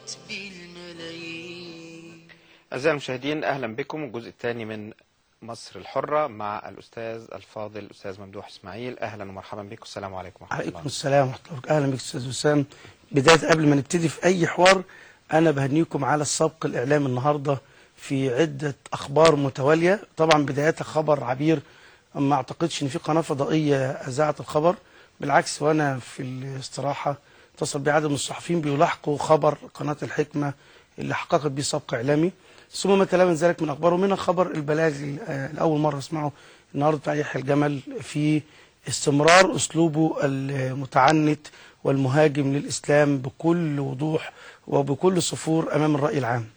بالملايين أعزائي المشاهدين أهلا بكم الجزء الثاني من مصر الحرة مع الأستاذ الفاضل الأستاذ ممدوح إسماعيل أهلا ومرحبا بكم السلام عليكم ورحمة عليكم الله السلام ورحمة الله وبركاته. أهلا بك أستاذ وسام بداية قبل ما نبتدي في أي حوار أنا بهنيكم على السبق الإعلامي النهاردة في عدة أخبار متوالية طبعا بدايتها خبر عبير ما أعتقدش إن في قناة فضائية أذاعت الخبر بالعكس وأنا في الاستراحة اتصل بي عدد من الصحفيين بيلاحقوا خبر قناة الحكمة اللي حققت به سبق إعلامي ثم ما تلا من ذلك من أخبار ومنها خبر البلاغ آه، لأول مرة أسمعه النهارده بتاع يحيى الجمل في استمرار أسلوبه المتعنت والمهاجم للإسلام بكل وضوح وبكل صفور أمام الرأي العام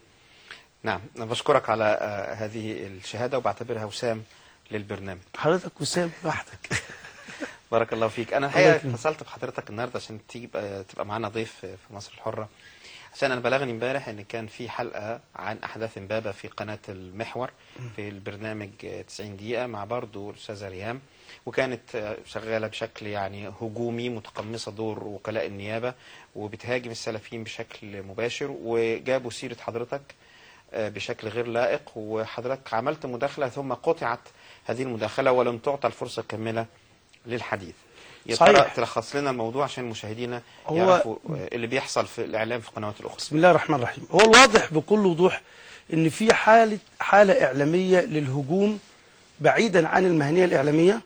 نعم أنا بشكرك على آه، هذه الشهادة وبعتبرها وسام للبرنامج حضرتك وسام لوحدك بارك الله فيك أنا الله الحقيقة يكرمك. اتصلت بحضرتك النهاردة عشان تبقى تبقى معانا ضيف في مصر الحرة عشان أنا بلغني امبارح إن كان في حلقة عن أحداث إمبابة في قناة المحور في البرنامج آه، 90 دقيقة مع برضو الأستاذة ريهام وكانت آه، شغالة بشكل يعني هجومي متقمصة دور وكلاء النيابة وبتهاجم السلفيين بشكل مباشر وجابوا سيرة حضرتك آه، بشكل غير لائق وحضرتك عملت مداخلة ثم قطعت هذه المداخلة ولم تعطى الفرصة كاملة للحديث يا ترى صحيح. تلخص لنا الموضوع عشان مشاهدينا هو- يعرفوا آه، اللي بيحصل في الإعلام في القنوات الأخرى بسم الله الرحمن الرحيم هو الواضح بكل وضوح ان في حالة حالة إعلامية للهجوم بعيدا عن المهنية الإعلامية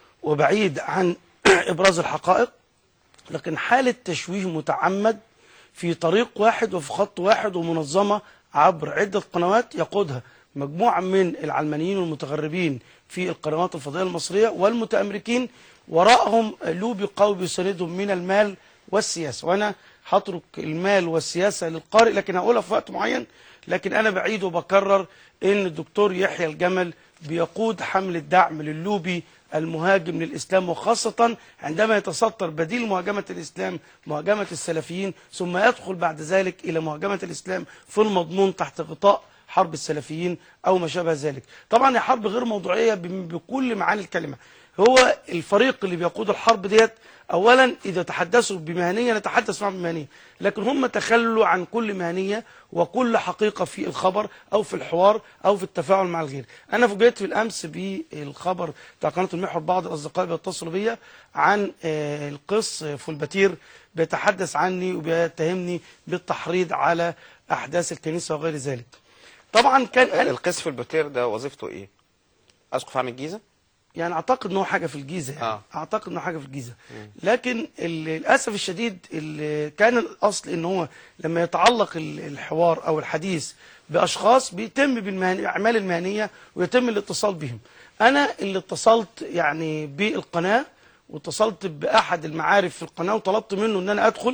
وبعيد عن إبراز الحقائق لكن حالة تشويه متعمد في طريق واحد وفي خط واحد ومنظمة عبر عدة قنوات يقودها مجموعة من العلمانيين والمتغربين في القنوات الفضائية المصرية والمتأمركين وراءهم لوبي قوي بيساندهم من المال والسياسة وأنا هترك المال والسياسة للقارئ لكن هقولها في وقت معين لكن أنا بعيد وبكرر إن الدكتور يحيى الجمل بيقود حملة دعم للوبي المهاجم للإسلام وخاصة عندما يتستر بديل مهاجمة الإسلام مهاجمة السلفيين ثم يدخل بعد ذلك إلى مهاجمة الإسلام في المضمون تحت غطاء حرب السلفيين أو ما شابه ذلك طبعا هي حرب غير موضوعية بم- بكل معاني الكلمة هو الفريق اللي بيقود الحرب ديت اولا اذا تحدثوا بمهنيه نتحدث معهم بمهنيه لكن هم تخلوا عن كل مهنيه وكل حقيقه في الخبر او في الحوار او في التفاعل مع الغير انا فوجئت في الامس بالخبر بتاع قناه المحور بعض الاصدقاء بيتصلوا بيا عن آه، القس فولباتير بيتحدث عني وبيتهمني بالتحريض على احداث الكنيسه وغير ذلك طبعا كان أنا القس في البوتير ده وظيفته إيه؟ أسقف عام الجيزة؟ يعني اعتقد ان هو حاجه في الجيزه يعني. آه. اعتقد ان هو حاجه في الجيزه لكن ال- للاسف الشديد ال- كان الاصل ان هو لما يتعلق ال- الحوار او الحديث باشخاص بيتم بالاعمال المهنيه ويتم الاتصال بهم انا اللي اتصلت يعني بالقناه واتصلت باحد المعارف في القناه وطلبت منه ان انا ادخل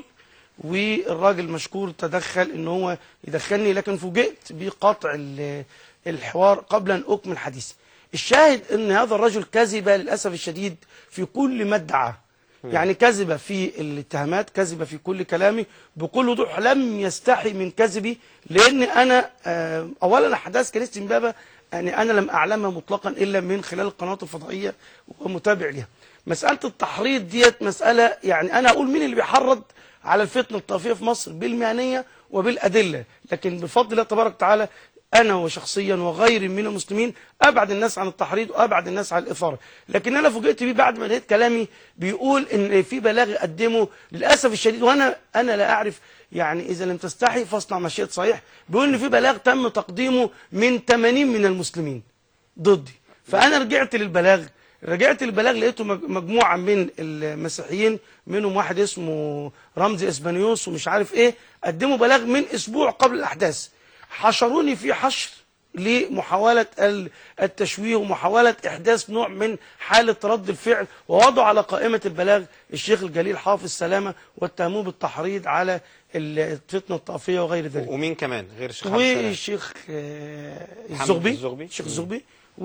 والراجل مشكور تدخل ان هو يدخلني لكن فوجئت بقطع ال- الحوار قبل ان اكمل حديثي الشاهد ان هذا الرجل كذب للاسف الشديد في كل ما ادعاه يعني كذب في الاتهامات كذب في كل كلامي بكل وضوح لم يستحي من كذبي لان انا آه، اولا احداث كنيسه امبابه يعني انا لم اعلمها مطلقا الا من خلال القنوات الفضائيه ومتابع لها مساله التحريض ديت مساله يعني انا اقول مين اللي بيحرض على الفتنه الطائفيه في مصر بالمهنيه وبالادله لكن بفضل الله تبارك وتعالى انا وشخصيا وغيري من المسلمين ابعد الناس عن التحريض وابعد الناس عن الاثاره لكن انا فوجئت بيه بعد ما انتهيت كلامي بيقول ان في بلاغ قدمه للاسف الشديد وانا انا لا اعرف يعني اذا لم تستحي فاصنع ما شئت صحيح بيقول ان في بلاغ تم تقديمه من 80 من المسلمين ضدي فانا رجعت للبلاغ رجعت البلاغ لقيته مج- مجموعه من المسيحيين منهم واحد اسمه رمزي اسبانيوس ومش عارف ايه قدموا بلاغ من اسبوع قبل الاحداث حشروني في حشر لمحاولة ال- التشويه ومحاولة إحداث نوع من حالة رد الفعل ووضعوا على قائمة البلاغ الشيخ الجليل حافظ سلامة واتهموه بالتحريض على الفتنة الطائفية وغير ذلك ومين كمان غير الشيخ عبد السلام؟ والشيخ آه، محمد الزغبي الزغبي. الشيخ مم. الزغبي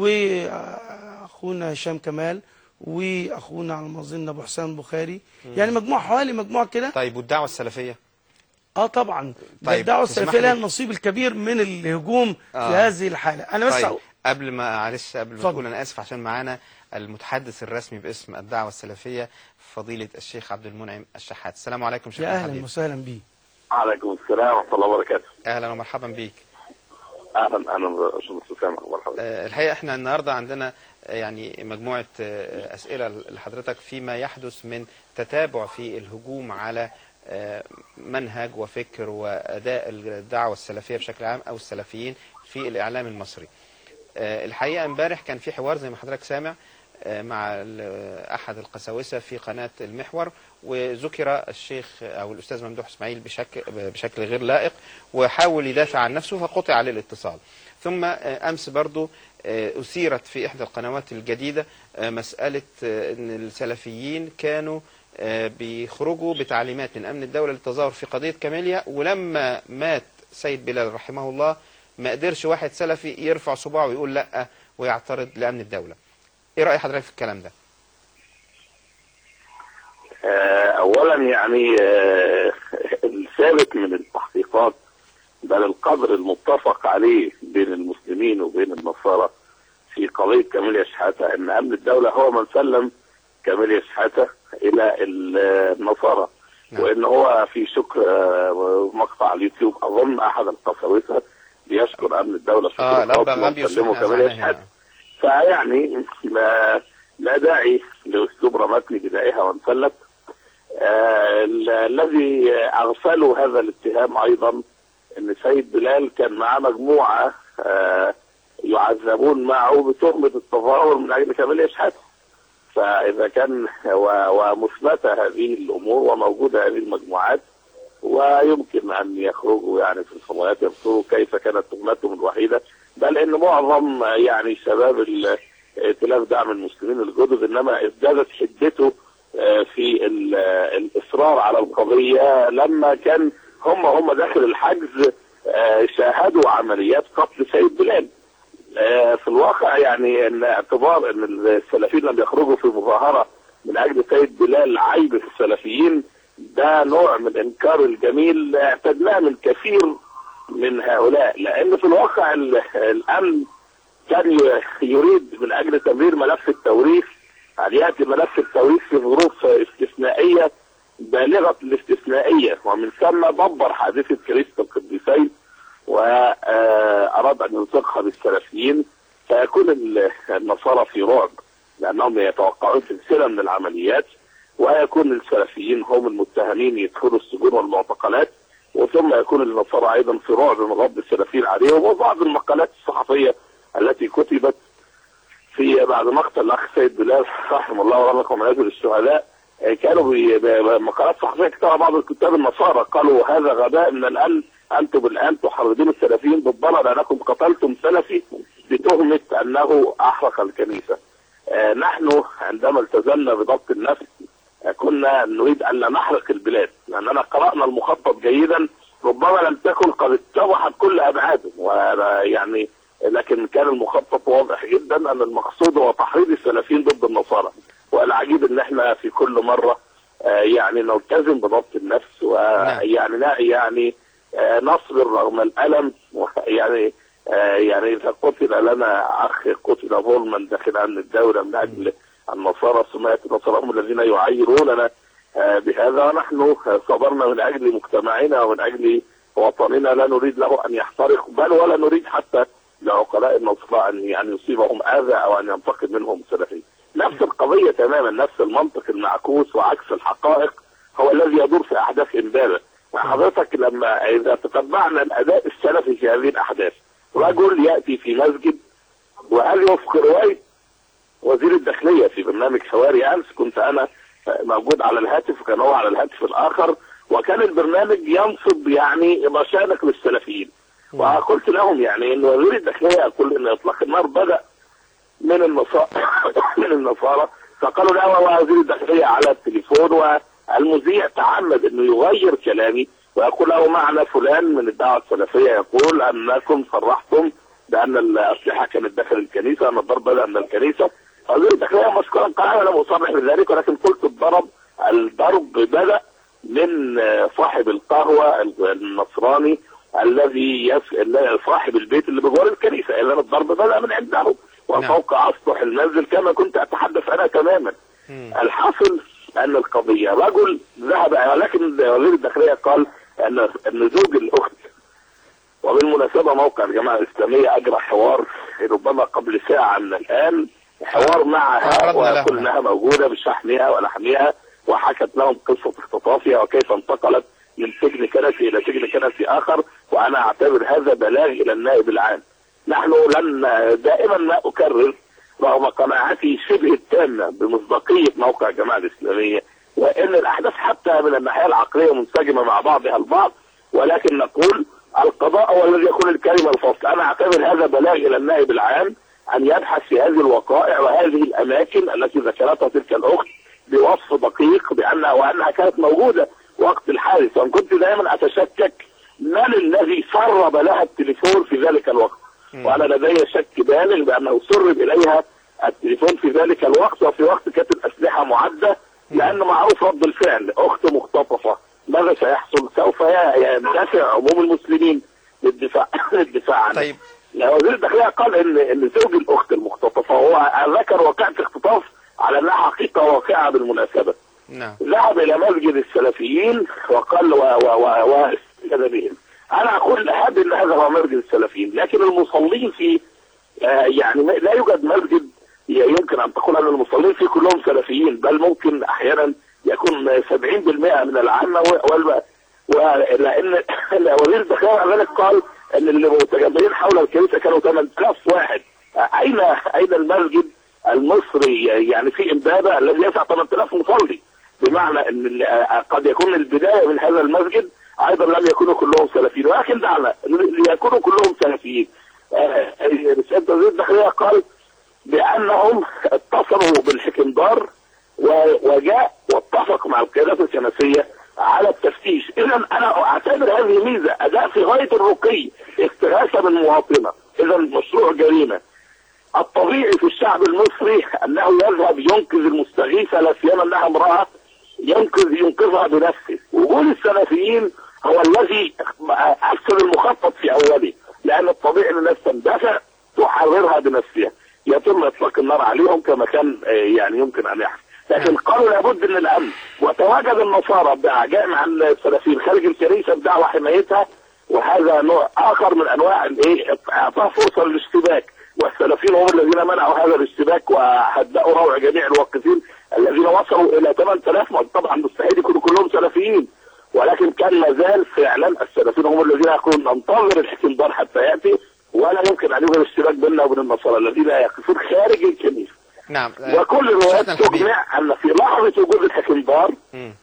واخونا هشام كمال واخونا على ما اظن ابو حسام بخاري يعني مجموعه حوالي مجموعه كده طيب والدعوة السلفية؟ اه طبعا ده طيب، الدعوه تسمح السلفيه لها لي؟ النصيب الكبير من الهجوم في آه. هذه الحاله انا بس طيب أقول- قبل ما معلش قبل ما اتفضل. تقول انا اسف عشان معانا المتحدث الرسمي باسم الدعوه السلفيه فضيله الشيخ عبد المنعم الشحات السلام عليكم شيخ يا اهلا الحبيب وسهلا بيه عليكم السلام ورحمه الله وبركاته اهلا ومرحبا بيك اهلا اهلا باشمهندس اسامه مرحبا آه، الحقيقه احنا النهارده عندنا آه، يعني مجموعه آه، اسئله لحضرتك فيما يحدث من تتابع في الهجوم على آه، منهج وفكر واداء الدعوه السلفيه بشكل عام او السلفيين في الاعلام المصري. آه، الحقيقه امبارح كان في حوار زي ما حضرتك سامع آه، مع ال- احد القساوسه في قناه المحور وذكر الشيخ او الاستاذ ممدوح اسماعيل بشكل بشكل غير لائق وحاول يدافع عن نفسه فقطع عليه الاتصال. ثم آه، امس برضو آه، اثيرت في احدى القنوات الجديده آه، مساله آه، ان السلفيين كانوا آه، بيخرجوا بتعليمات من امن الدوله للتظاهر في قضيه كاميليا ولما مات سيد بلال رحمه الله ما قدرش واحد سلفي يرفع صباعه ويقول لا ويعترض لامن الدوله. ايه راي حضرتك في الكلام ده؟ آه، اولا يعني آه، الثابت من التحقيقات بل القدر المتفق عليه بين المسلمين وبين النصارى في قضيه كاميليا شحاته ان امن الدوله هو من سلم كاميليا شحاته الى النصارى نعم. وان هو في شكر آه، مقطع على اليوتيوب اظن احد القساوسه بيشكر امن الدوله شكر اه لا خاص بقى وسلموا بيصلح كاميليا هنا شحاته فيعني لا, لا داعي لاسلوب رمتني بدائها وانسلت آه ال- الذي اغفلوا هذا الاتهام ايضا ان سيد بلال كان معاه مجموعه آه يعذبون معه بتهمه التظاهر من اجل كمال اشحاته فاذا كان و- ومثبته هذه الامور وموجوده هذه المجموعات ويمكن ان يخرجوا يعني في الفضائيات يذكروا كيف كانت تهمتهم الوحيده بل ان معظم يعني شباب ال- ائتلاف دعم المسلمين الجدد انما ازدادت حدته آه، في ال- آه، الاصرار على القضيه لما كان هم هم داخل الحجز آه، شاهدوا عمليات قتل سيد بلال آه، في الواقع يعني ان اعتبار ان السلفيين لم يخرجوا في مظاهره من اجل سيد بلال عيب في السلفيين ده نوع من انكار الجميل اعتدناه من كثير من هؤلاء لان في الواقع ال- الامن كان ي- يريد من اجل تمرير ملف التوريث ان ياتي ملف التوريث في ظروف استثنائيه بالغه الاستثنائيه ومن ثم دبر حادثه كريسة القديسين واراد ان يلصقها بالسلفيين فيكون ال- النصارى في رعب لانهم يتوقعون سلسله من العمليات ويكون السلفيين هم المتهمين يدخلوا السجون والمعتقلات وثم يكون النصارى ايضا في رعب من رد السلفيين عليهم وبعض المقالات الصحفيه التي كتبت في بعد مقتل الاخ سيد بلال رحمه الله ورحمه منازل الشهداء آه، كانوا بي- ب- مقالات صحفيه كتبها بعض الكتاب النصارى قالوا هذا غباء من الان انتم الان تحرضون السلفيين ضدنا لانكم قتلتم سلفي بتهمه انه احرق الكنيسه. آه، نحن عندما التزمنا بضبط النفس آه، كنا نريد ان لا نحرق البلاد لاننا قرانا المخطط جيدا ربما لم تكن قد اتضحت كل ابعاده ويعني لكن كان المخطط واضح جدا ان المقصود هو تحريض السلفيين ضد النصارى والعجيب ان احنا في كل مره آه، يعني نلتزم بضبط النفس ويعني لا يعني آه، نصبر رغم الالم يعني آه، يعني اذا قتل لنا اخ قتل ظلما داخل امن الدوله من اجل النصارى سمعت النصارى هم الذين يعيروننا آه، بهذا ونحن صبرنا من اجل مجتمعنا ومن اجل وطننا لا نريد له ان يحترق بل ولا نريد حتى لعقلاء النصارى ان ان يصيبهم اذى او ان ينتقم منهم سلفي. نفس القضيه تماما نفس المنطق المعكوس وعكس الحقائق هو الذي يدور في احداث امبابه. حضرتك لما اذا تتبعنا الاداء السلفي في هذه الاحداث رجل ياتي في مسجد وهل يوفق روايه وزير الداخليه في برنامج حواري امس كنت انا موجود على الهاتف وكان هو على الهاتف الاخر وكان البرنامج ينصب يعني مشانق للسلفيين وقلت لهم يعني ان وزير الداخليه يقول ان اطلاق النار بدا من النصارى من النصارى فقالوا لا هو وزير الداخليه على التليفون والمذيع تعمد انه يغير كلامي ويقول له معنا فلان من الدعوه السلفيه يقول انكم صرحتم بان الاسلحه كانت داخل الكنيسه ان الضرب بدا من الكنيسه وزير الداخليه مشكورا قال انا لم اصرح بذلك ولكن قلت الضرب الضرب بدا من صاحب القهوه النصراني الذي يس... صاحب البيت اللي بجوار الكنيسه اذا الضرب بدا من عنده وفوق اسطح المنزل كما كنت اتحدث انا تماما الحاصل ان القضيه رجل ذهب ولكن وزير الداخليه قال ان ان زوج الاخت وبالمناسبه موقع الجماعه الاسلاميه اجرى حوار ربما قبل ساعه من الان حوار معها عرضنا له. وكل انها موجوده بشحنها ولحمها وحكت لهم قصه اختطافها وكيف انتقلت من سجن كنسي الى سجن كنسي اخر وانا اعتبر هذا بلاغ الى النائب العام. نحن لن دائما ما اكرر رغم قناعتي شبه التامه بمصداقيه موقع الجماعه الاسلاميه وان الاحداث حتى من الناحيه العقليه منسجمه مع بعضها البعض ولكن نقول القضاء هو الذي يكون الكلمه الفصل، انا اعتبر هذا بلاغ الى النائب العام ان يبحث في هذه الوقائع وهذه الاماكن التي ذكرتها تلك الاخت بوصف دقيق بانها وانها كانت موجوده وقت الحادث وان كنت دائما اتشكك من الذي سرب لها التليفون في ذلك الوقت وانا لدي شك بالغ بانه سرب اليها التليفون في ذلك الوقت وفي وقت كانت الاسلحه معده لان معروف رد الفعل اخت مختطفه ماذا سيحصل؟ سوف يندفع عموم المسلمين للدفاع للدفاع عنها طيب وزير الداخليه قال ان ان زوج الاخت المختطفه هو ذكر واقعه اختطاف على انها حقيقه واقعه بالمناسبه نعم ذهب الى مسجد السلفيين وقال و و و واستجاب بهم انا اقول احب ان هذا هو مسجد السلفيين لكن المصلين فيه آه، يعني ما- لا يوجد مسجد ي- يمكن ان تقول ان المصلين فيه كلهم سلفيين بل ممكن احيانا يكون 70% من العامه و- والب- ولان وزير الداخليه مع ذلك قال ان اللي متجمعين حول الكنيسه كانوا 8000 واحد آه، اين اين المسجد المصري يعني في امبابه الذي يسع 8000 مصلي بمعنى ان ال- آه، قد يكون البدايه من هذا المسجد ايضا لم يكونوا كلهم سلفيين ولكن دعنا ليكونوا كلهم سلفيين آه، رساله وزير الداخليه قال بانهم اتصلوا بالحكمدار و- وجاء واتفق مع القيادات الكنسيه على التفتيش اذا انا اعتبر هذه ميزه اداء في غايه الرقي استغاثه من مواطنه اذا مشروع جريمه الطبيعي في الشعب المصري انه يذهب ينقذ المستغيثه لا سيما انها امراه ينقذ ينقذها بنفسه وجود السلفيين هو الذي افسد المخطط في اوله لان الطبيعي ان الناس تندفع تحررها بنفسها يتم اطلاق النار عليهم كما كان آه، يعني يمكن ان يحصل لكن قالوا لابد من الامن وتواجد النصارى بقى جامع السلفيين خارج الكنيسه بدعوى حمايتها وهذا نوع اخر من انواع الايه اعطاء فرصه للاشتباك والسلفيين هم الذين منعوا هذا الاشتباك وهدأوا روع جميع الواقفين الذين وصلوا الى 8000 ما طبعا مستحيل يكونوا كلهم سلفيين ولكن كان ما زال فعلا السلفيين هم الذين يقولون ننتظر الحكمدار حتى ياتي ولا يمكن ان يوجد اشتباك بيننا وبين النصارى الذين يقفون خارج الكنيسه نعم آه، وكل الروايات شيخنا الحبيب. تقنع ان في لحظه وجود الحكمدار مم.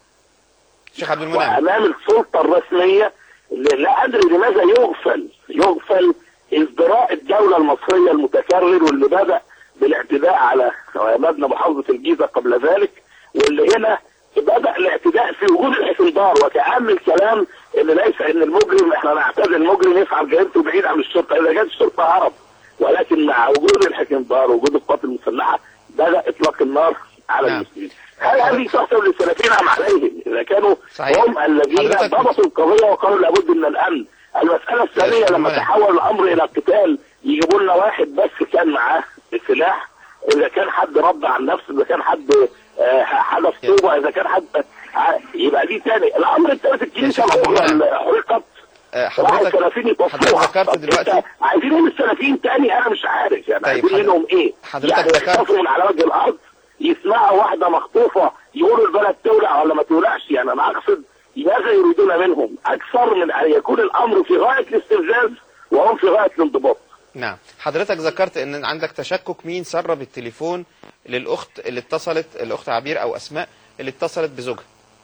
شيخ عبد المنعم وامام السلطه الرسميه اللي لا ادري لماذا يغفل يغفل ازدراء الدوله المصريه المتكرر واللي بدا بالاعتداء على مبنى محافظه الجيزه قبل ذلك واللي هنا بدا الاعتداء في وجود الحكمدار وكأن الكلام ان ليس ان المجرم احنا نعتبر المجرم يفعل جريمته بعيد عن الشرطه اذا جت الشرطه هرب ولكن مع وجود الحكمدار ووجود القوات المسلحه بدا اطلاق النار على نعم. المسلمين هل هذه تحسب للسلفيين ام عليهم؟ اذا كانوا صحيح. هم الذين حضرتك- ضبطوا القضيه وقالوا لابد من الامن. المساله الثانيه شيخ لما منى. تحول الامر الى قتال يجيبوا لنا واحد بس كان معاه سلاح اذا كان حد رد عن نفسه اذا كان حد آه، حدث طوبه اذا كان حد آه، يبقى دي تاني الامر الثالث الكنيسه شيخ الاخرى منى. اللي حرقت آه، راح حضرتك السلفيين يطفوها حضرتك ذكرت طب دلوقتي إنت عايزين من السلفيين تاني انا مش عارف يعني طيب عايزين حضرتك- منهم ايه؟ حضرتك يعني ذكرت- يخطفوا من على وجه الارض يسمعوا واحده مخطوفه يقولوا البلد تولع ولا ما تولعش يعني انا اقصد ماذا يريدون منهم؟ اكثر من ان يكون الامر في غايه الاستفزاز وهم في غايه الانضباط. نعم حضرتك ذكرت ان عندك تشكك مين سرب التليفون للاخت اللي اتصلت الاخت عبير او اسماء اللي اتصلت بزوجها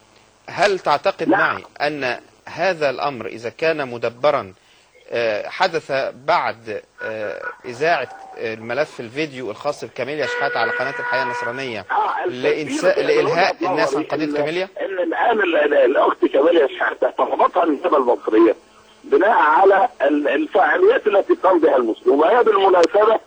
هل تعتقد نعم. معي ان هذا الامر اذا كان مدبرا آه، حدث بعد آه، اذاعه الملف الفيديو الخاص بكاميليا شحاته على قناه الحياه النصرانيه آه، لإنساء التفكير لإلهاء في الناس عن إن- قضية كاميليا؟ ان الان ال- ال- الاخت كاميليا شحاته طلبتها النيابه المصريه بناء على ال- الفاعليات التي قام بها المسلمون وهي بالمناسبه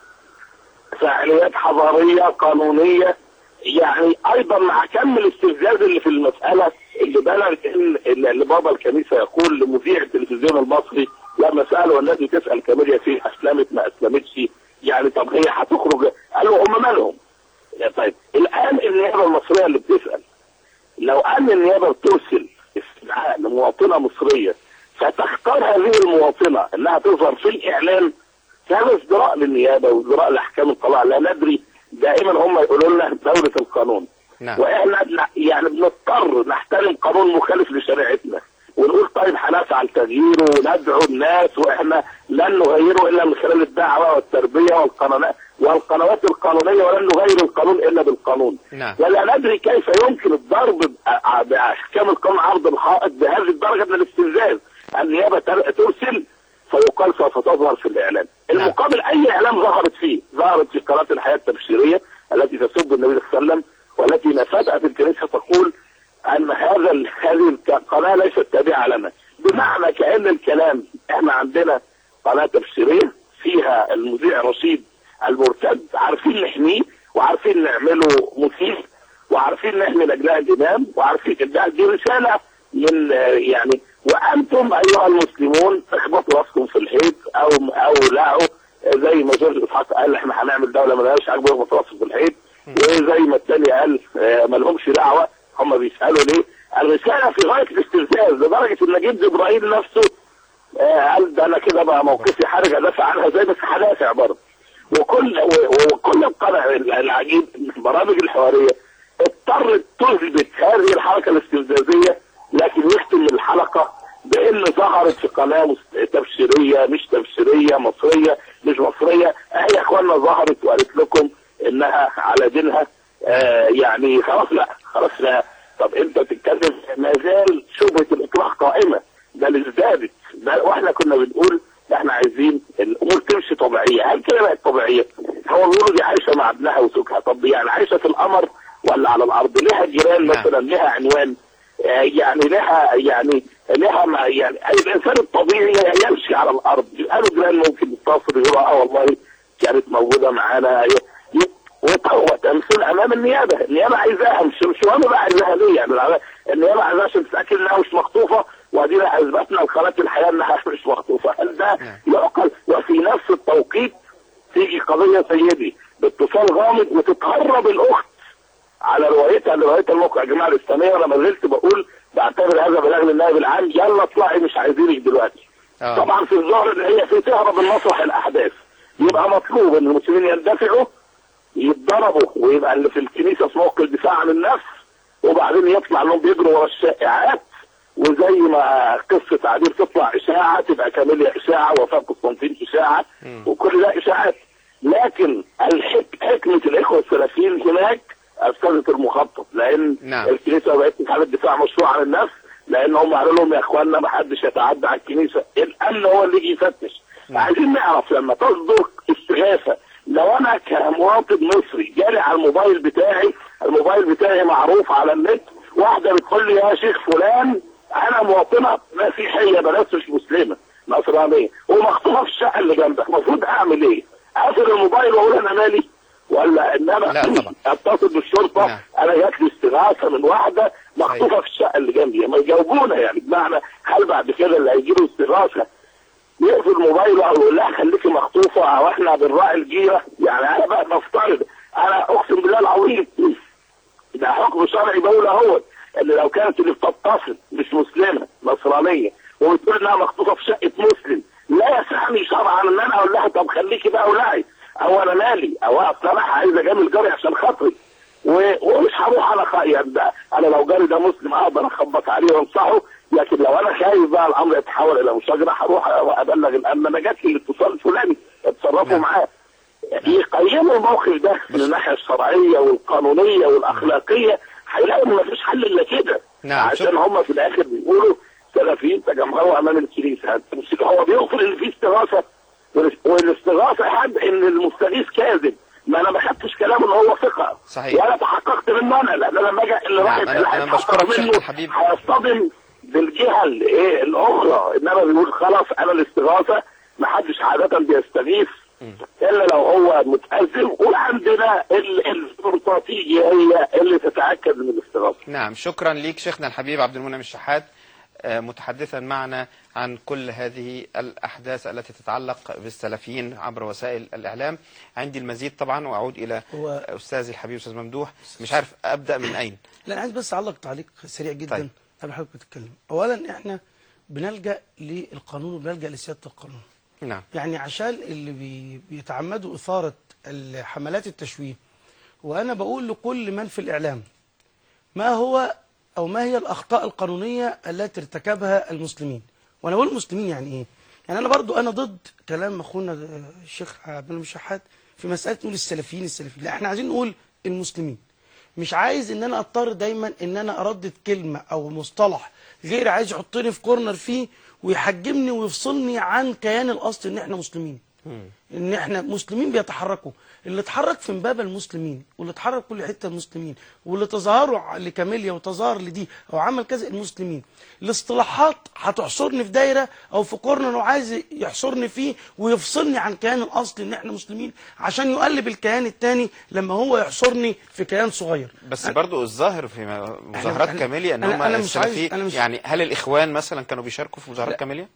فاعليات حضاريه قانونيه يعني ايضا مع كم الاستفزاز اللي في المساله اللي بلغ ان اللي بابا الكنيسه يقول لمذيع التلفزيون المصري لما سالوا التي تسال كاميليا فيه اسلمت ما اسلمتش يعني طب هي هتخرج قالوا هم مالهم يا طيب الان النيابه المصريه اللي بتسال لو ان النيابه بترسل استدعاء مواطنه مصريه فتختار هذه المواطنه انها تظهر في الاعلام هذا ازدراء للنيابه وازدراء لاحكام القضاء لا ندري دائما هم يقولوا لنا دوله القانون نعم. واحنا بن- يعني بنضطر نحترم قانون مخالف لشريعتنا ونقول طيب هنسعى لتغييره وندعو الناس واحنا لن نغيره الا من خلال الدعوه والتربيه والقنوات والقنوات القانونيه ولن نغير القانون الا بالقانون نعم. ولا ندري كيف يمكن الضرب بأ- باحكام القانون عرض الحائط بهذه الدرجه من الاستفزاز النيابه تر- ترسل فيقال سوف تظهر في الاعلام المقابل اي اعلام ظهرت فيه ظهرت في قناه الحياه التبشيريه التي تسب النبي صلى الله عليه وسلم والتي نفذت الكنيسه تقول ان هذا ال- هذه القناه ليست تابعه لنا بمعنى كان الكلام احنا عندنا قناه تبشيريه فيها المذيع رشيد المرتد عارفين نحميه وعارفين نعمله مثير وعارفين نحمي اجلاء الامام وعارفين ده دي رساله من آه، يعني وانتم ايها المسلمون اخبطوا راسكم في الحيط او او لعوا زي ما جورج اسحاق قال احنا هنعمل دوله ما لهاش عجب يخبط راسه في الحيط وزي ما الثاني قال آه، ما لهمش دعوه هم بيسالوا ليه الرساله في غايه الاستفزاز لدرجه ان نجيب جبرائيل نفسه آه، قال ده انا كده بقى موقفي حرج ادافع عنها زي بس هدافع برضه وكل و- وكل القناه العجيب البرامج الحواريه اضطرت تثبت هذه الحركه الاستفزازيه لكن يختم الحلقه بان ظهرت في قناه مس- تبشيريه مش تبشيريه مصريه مش مصريه هي يا اخوانا ظهرت وقالت لكم انها على دينها آه يعني خلاص لا خلاص لا طب انت تتكلم ما زال شبهه الاكراه قائمه بل ازدادت بل واحنا كنا بنقول احنا عايزين الامور تمشي طبيعيه هل كده بقت طبيعيه؟ هو بيقولوا دي عايشه مع ابنها وزوجها طب يعني عايشه في القمر ولا على الارض لها جيران نعم. مثلا لها عنوان آه، يعني لها يعني لها ما يعني أي الانسان الطبيعي يمشي على الارض قالوا جيران ممكن يتصل يقولوا اه والله كانت موجوده معانا ي- ي- وهو تمثيل امام النيابه، النيابه عايزاها مش مش مهم بقى عايزاها ليه يعني الع- النيابه عايزاها عشان تتاكد انها مش مخطوفه وادينا اثبتنا لقناه الحياه انها مش مخطوفه، هل ده يعقل؟ وفي نفس التوقيت تيجي قضيه سيدي باتصال غامض وتتهرب الاخت على روايتها لروايه الموقع الجماعه الاسلاميه وانا ما زلت بقول بعتبر هذا بلاغ للنائب العام يلا اطلعي مش عايزينك دلوقتي. آه. طبعا في الظاهر ان هي في تهرب من مسرح الاحداث يبقى مطلوب ان المسلمين يندفعوا يتضربوا ويبقى اللي في الكنيسه في موقع الدفاع عن النفس وبعدين يطلع انهم بيجروا ورا الشائعات وزي ما قصه عبير تطلع اشاعه تبقى كاميليا اشاعه وفاه قسطنطين اشاعه وكل ده اشاعات لكن الحك... حكمه الاخوه السلفيين هناك افسدت المخطط لان نعم. الكنيسه بقت في حاله دفاع مشروع عن النفس لان هم قالوا لهم يا اخواننا ما حدش يتعدى على الكنيسه الامن هو اللي يجي يفتش عايزين نعرف لما تصدر استغاثه لو انا كمواطن مصري جالي على الموبايل بتاعي الموبايل بتاعي معروف على النت واحده بتقول لي يا شيخ فلان انا مواطنه مسيحيه بلاش مش مسلمه نصرانيه ومخطوفه في الشقه اللي جنبك المفروض اعمل ايه؟ اقفل الموبايل واقول انا مالي ولا ان انا لا طبعا. اتصل بالشرطه نعم. انا جات لي استغاثه من واحده مخطوفه في الشقه اللي جنبي ما يجاوبونا يعني بمعنى هل بعد كده اللي هيجي له استغاثه يقفل موبايله او يقول لها خليكي مخطوفه او احنا بنراعي الجيره يعني انا بقى بفترض انا اقسم بالله العظيم ده حكم شرعي بقول اهو ان لو كانت اللي بتتصل مش مسلمه نصرانيه وبتقول انها مخطوفه في شقه مسلم لا يسعني شرعا ان انا اقول لها طب خليكي بقى ولاعي او انا مالي او اصل انا عايز اجامل جاري عشان خاطري و- ومش هروح انا خ... يعني ده انا لو جاري ده مسلم اقدر اخبط عليه وانصحه لكن لو انا خايف بقى الامر يتحول الى مشاجره هروح ابلغ الامن انا جات لي الاتصال الفلاني اتصرفوا نعم. معاه يقيموا الموقف ده من الناحيه الشرعيه والقانونيه والاخلاقيه هيلاقوا ان مفيش حل الا كده نعم، عشان شكرا. هم في الاخر بيقولوا سلفيين تجمعوا امام الكنيسه مش- هو بيغفر ان في استغاثه وال- والاستغاثه حد ان المستغيث كاذب ما انا ما خدتش كلامه ان هو ثقه صحيح. ولا تحققت منه انا لان انا لما اجي اللي نعم، راح أنا- اللي أنا هيتحقق بشكرك شيخنا منه الحبيب. هيصطدم بالجهه اللي ايه الاخرى انما بيقول خلاص انا الاستغاثه ما حدش عاده بيستغيث الا لو هو متازم وعندنا ال- السلطه تيجي هي اللي تتاكد من الاستغاثه نعم شكرا ليك شيخنا الحبيب عبد المنعم الشحات آه، متحدثا معنا عن كل هذه الأحداث التي تتعلق بالسلفيين عبر وسائل الإعلام عندي المزيد طبعا وأعود إلى هو- أستاذي الحبيب أستاذ ممدوح مش عارف أبدأ من أين لا انا عايز بس اعلق تعليق سريع جدا طيب. قبل حضرتك تتكلم اولا احنا بنلجا للقانون وبنلجا لسياده القانون نعم يعني عشان اللي بي بيتعمدوا اثاره حملات التشويه وانا بقول لكل من في الاعلام ما هو او ما هي الاخطاء القانونيه التي ارتكبها المسلمين وانا بقول المسلمين يعني ايه يعني انا برضو انا ضد كلام اخونا الشيخ عبد المنعم الشحات في مساله نقول السلفيين السلفيين لا احنا عايزين نقول المسلمين مش عايز ان انا اضطر دايما ان انا اردد كلمه او مصطلح غير عايز يحطني في كورنر فيه ويحجمني ويفصلني عن كيان الاصل ان احنا مسلمين ان احنا مسلمين بيتحركوا اللي اتحرك في امبابه المسلمين واللي اتحرك كل حته المسلمين واللي تظاهروا لكاميليا وتظاهر لدي او عمل كذا المسلمين الاصطلاحات هتحصرني في دايره او في كورنر وعايز يحصرني فيه ويفصلني عن كيان الاصل ان احنا مسلمين عشان يقلب الكيان التاني لما هو يحصرني في كيان صغير بس برضو الظاهر في مظاهرات أنا- كاميليا ان أنا- هم أنا مش عايز- السلفيين أنا مش- يعني هل الاخوان مثلا كانوا بيشاركوا في مظاهرات لا. كاميليا؟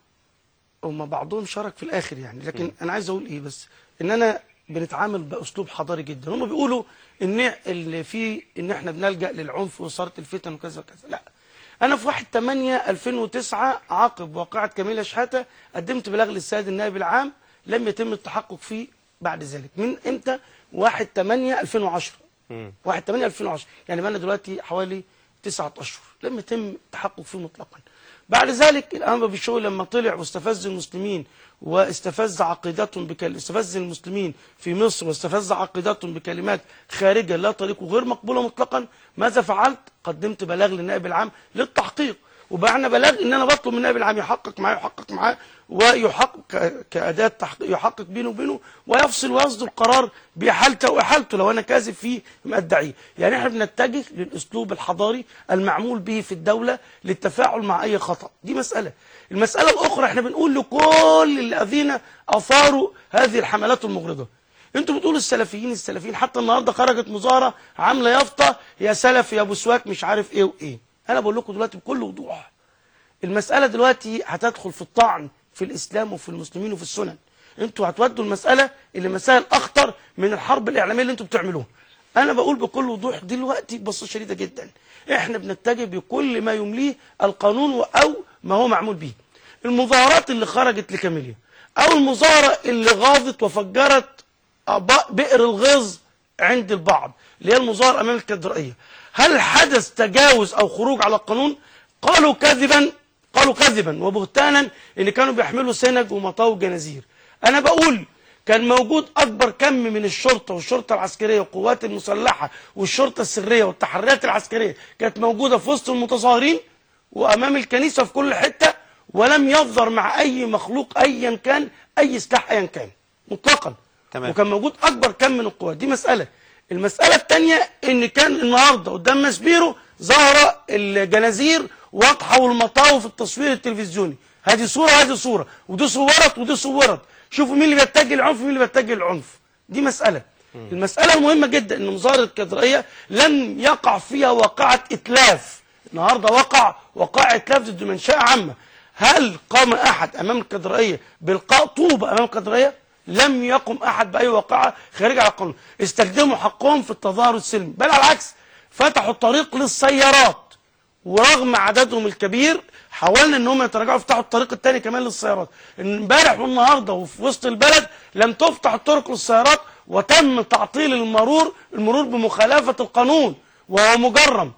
هم بعضهم شارك في الاخر يعني لكن انا عايز اقول ايه بس ان انا بنتعامل باسلوب حضاري جدا هم بيقولوا ان اللي في ان احنا بنلجا للعنف واثاره الفتن وكذا وكذا لا انا في 1 8 2009 عقب واقعه كاميلا شحاته قدمت بلاغ للسيد النائب العام لم يتم التحقق فيه بعد ذلك من امتى 1 8 2010 مم. 1 8 2010 يعني بقى دلوقتي حوالي تسعة اشهر لم يتم التحقق فيه مطلقا بعد ذلك الانبا بالشوي لما طلع واستفز المسلمين واستفز عقيدتهم بكل... استفز المسلمين في مصر واستفز عقيدتهم بكلمات خارجه لا تليق وغير مقبوله مطلقا ماذا فعلت؟ قدمت بلاغ للنائب العام للتحقيق وبعنا بلاغ ان انا بطلب من النائب العام يحقق معاه يحقق معاه ويحقق ك- كاداه تحقيق يحقق بينه وبينه ويفصل ويصدر قرار باحالته واحالته لو انا كاذب فيه ادعيه يعني احنا بنتجه للاسلوب الحضاري المعمول به في الدوله للتفاعل مع اي خطا دي مساله المساله الاخرى احنا بنقول لكل الذين اثاروا هذه الحملات المغرضه انتوا بتقولوا السلفيين السلفيين حتى النهارده خرجت مظاهره عامله يافطه يا سلف يا ابو سواك مش عارف ايه وايه انا بقول لكم دلوقتي بكل وضوح المسألة دلوقتي هتدخل في الطعن في الإسلام وفي المسلمين وفي السنن انتوا هتودوا المسألة اللي مسائل أخطر من الحرب الإعلامية اللي انتوا بتعملوها أنا بقول بكل وضوح دلوقتي ببساطة شديدة جدا احنا بنتجه بكل ما يمليه القانون أو ما هو معمول به المظاهرات اللي خرجت لكاميليا أو المظاهرة اللي غاضت وفجرت أب- بئر الغيظ عند البعض اللي هي المظاهرة أمام الكاتدرائية هل حدث تجاوز أو خروج على القانون قالوا كذبا قالوا كذبا وبهتانا ان كانوا بيحملوا سنج ومطاو جنازير انا بقول كان موجود اكبر كم من الشرطه والشرطه العسكريه والقوات المسلحه والشرطه السريه والتحريات العسكريه كانت موجوده في وسط المتظاهرين وامام الكنيسه في كل حته ولم يظهر مع اي مخلوق ايا كان اي سلاح ايا كان مطلقا تمام. وكان موجود اكبر كم من القوات دي مساله المساله الثانيه ان كان النهارده قدام مسبيرو ظهر الجنازير واضحه والمطاو في التصوير التلفزيوني هذه صوره هذه صوره ودي صورت ودي صورت شوفوا مين اللي بيتجه للعنف ومين اللي بيتجه للعنف دي مساله المساله المهمه جدا ان مظاهره الكدرائيه لم يقع فيها واقعه اتلاف النهارده وقع وقع اتلاف ضد منشاه عامه هل قام احد امام الكدرائيه بالقاء طوبه امام الكدرائيه لم يقم احد باي واقعه خارجه على القانون استخدموا حقهم في التظاهر السلمي بل على العكس فتحوا الطريق للسيارات ورغم عددهم الكبير حاولنا ان هم يتراجعوا يفتحوا الطريق الثاني كمان للسيارات امبارح والنهارده وفي وسط البلد لم تفتح الطرق للسيارات وتم تعطيل المرور المرور بمخالفه القانون وهو مجرم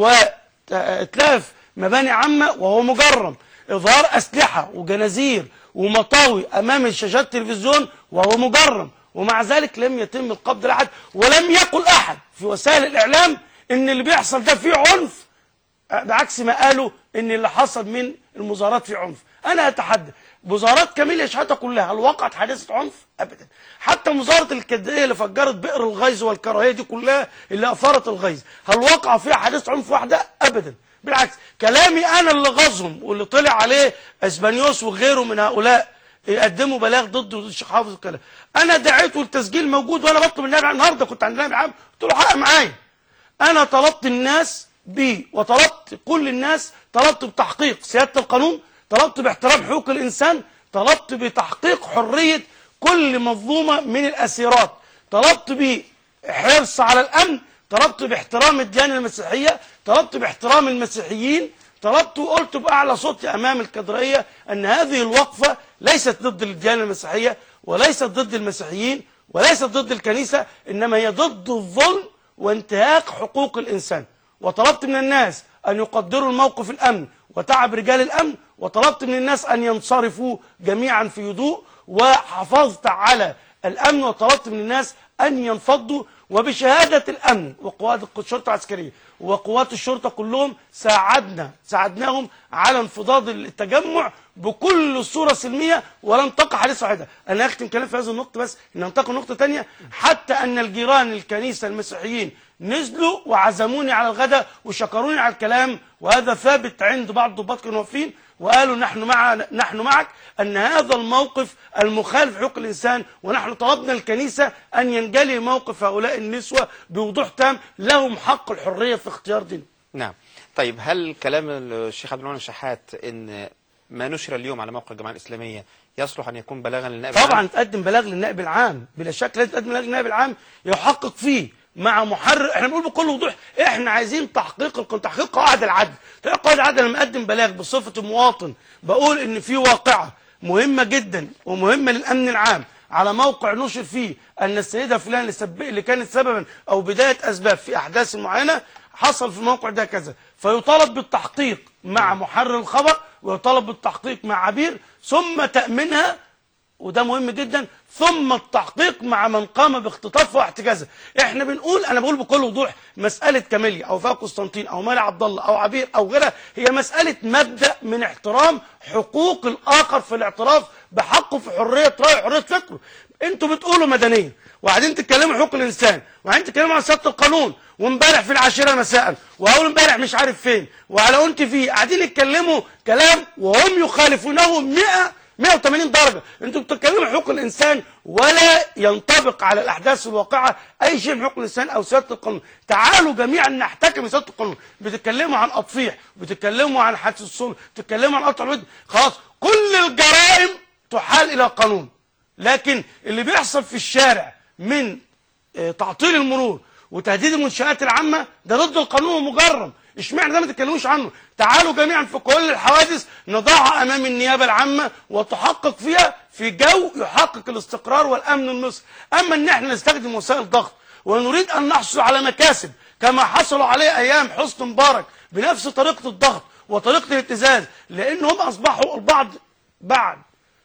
واتلاف مباني عامه وهو مجرم اظهار اسلحه وجنازير ومطاوي امام شاشات التلفزيون وهو مجرم ومع ذلك لم يتم القبض لاحد ولم يقل احد في وسائل الاعلام ان اللي بيحصل ده فيه عنف بعكس ما قالوا ان اللي حصل من المظاهرات في عنف انا اتحدى مظاهرات كاميليا شحاته كلها هل وقعت حادثه عنف ابدا حتى مظاهره الكدائيه اللي فجرت بئر الغيظ والكراهيه دي كلها اللي اثارت الغيظ هل وقع فيها حادثه عنف واحده ابدا بالعكس كلامي انا اللي غزهم واللي طلع عليه اسبانيوس وغيره من هؤلاء يقدموا بلاغ ضده ضد الشيخ حافظ الكلام انا دعيت والتسجيل موجود وانا بطلب النائب العام النهارده كنت عند النائب العام قلت له حق معايا انا طلبت الناس بي وطلبت كل الناس طلبت بتحقيق سياده القانون طلبت باحترام حقوق الانسان طلبت بتحقيق حريه كل مظلومه من الاسيرات طلبت بحرص على الامن طلبت باحترام الديانه المسيحيه طلبت باحترام المسيحيين طلبت وقلت باعلى صوتي امام الكدرائيه ان هذه الوقفه ليست ضد الديانه المسيحيه وليست ضد المسيحيين وليست ضد الكنيسه انما هي ضد الظلم وانتهاك حقوق الانسان وطلبت من الناس ان يقدروا الموقف الامن وتعب رجال الامن وطلبت من الناس ان ينصرفوا جميعا في هدوء وحافظت على الامن وطلبت من الناس ان ينفضوا وبشهاده الامن وقوات الشرطه العسكريه وقوات الشرطه كلهم ساعدنا ساعدناهم على انفضاض التجمع بكل صوره سلميه ولم تقع حادثه واحده انا اختم كلام في هذه النقطه بس ان انتقل نقطه ثانيه حتى ان الجيران الكنيسه المسيحيين نزلوا وعزموني على الغداء وشكروني على الكلام وهذا ثابت عند بعض الضباط كانوا واقفين وقالوا نحن مع نحن معك ان هذا الموقف المخالف لحقوق الانسان ونحن طلبنا الكنيسه ان ينجلي موقف هؤلاء النسوه بوضوح تام لهم حق الحريه في اختيار دينهم. نعم طيب هل كلام الشيخ عبد المنعم الشحات ان ما نشر اليوم على موقع الجماعه الاسلاميه يصلح ان يكون بلاغا للنائب طبعا العام؟ تقدم بلاغ للنائب العام بلا شك لازم تقدم بلاغ للنائب العام يحقق فيه مع محرر احنا بنقول بكل وضوح احنا عايزين تحقيق القانون تحقيق قواعد العدل تحقيق قواعد العدل لما اقدم بلاغ بصفه مواطن بقول ان في واقعه مهمه جدا ومهمه للامن العام على موقع نشر فيه ان السيده فلان اللي, سب... اللي كانت سببا او بدايه اسباب في احداث معينه حصل في الموقع ده كذا فيطالب بالتحقيق مع محرر الخبر ويطالب بالتحقيق مع عبير ثم تامينها وده مهم جدا ثم التحقيق مع من قام باختطافها واحتجازها احنا بنقول انا بقول بكل وضوح مساله كاميليا او فاء قسطنطين او مالي عبد الله او عبير او غيرها هي مساله مبدا من احترام حقوق الاخر في الاعتراف بحقه في حريه رايه وحريه فكره انتوا بتقولوا مدنيه وبعدين تتكلموا حقوق الانسان وبعدين تتكلموا عن سياده القانون وامبارح في العاشره مساء واول امبارح مش عارف فين وعلى انت فيه قاعدين يتكلموا كلام وهم يخالفونه 100 180 درجة انتوا بتتكلموا حقوق الانسان ولا ينطبق على الاحداث الواقعة اي شيء من حقوق الانسان او سيادة القانون تعالوا جميعا نحتكم سيادة القانون بتتكلموا عن اطفيح بتتكلموا عن حادث الصلب بتتكلموا عن قطع الود خلاص كل الجرائم تحال الى القانون لكن اللي بيحصل في الشارع من آه، تعطيل المرور وتهديد المنشآت العامة ده ضد القانون ومجرم اشمعنى ده ما تتكلموش عنه تعالوا جميعا في كل الحوادث نضعها امام النيابه العامه وتحقق فيها في جو يحقق الاستقرار والامن المصري اما ان احنا نستخدم وسائل ضغط ونريد ان نحصل على مكاسب كما حصلوا عليه ايام حسني مبارك بنفس طريقه الضغط وطريقه الابتزاز لان هم اصبحوا البعض بعد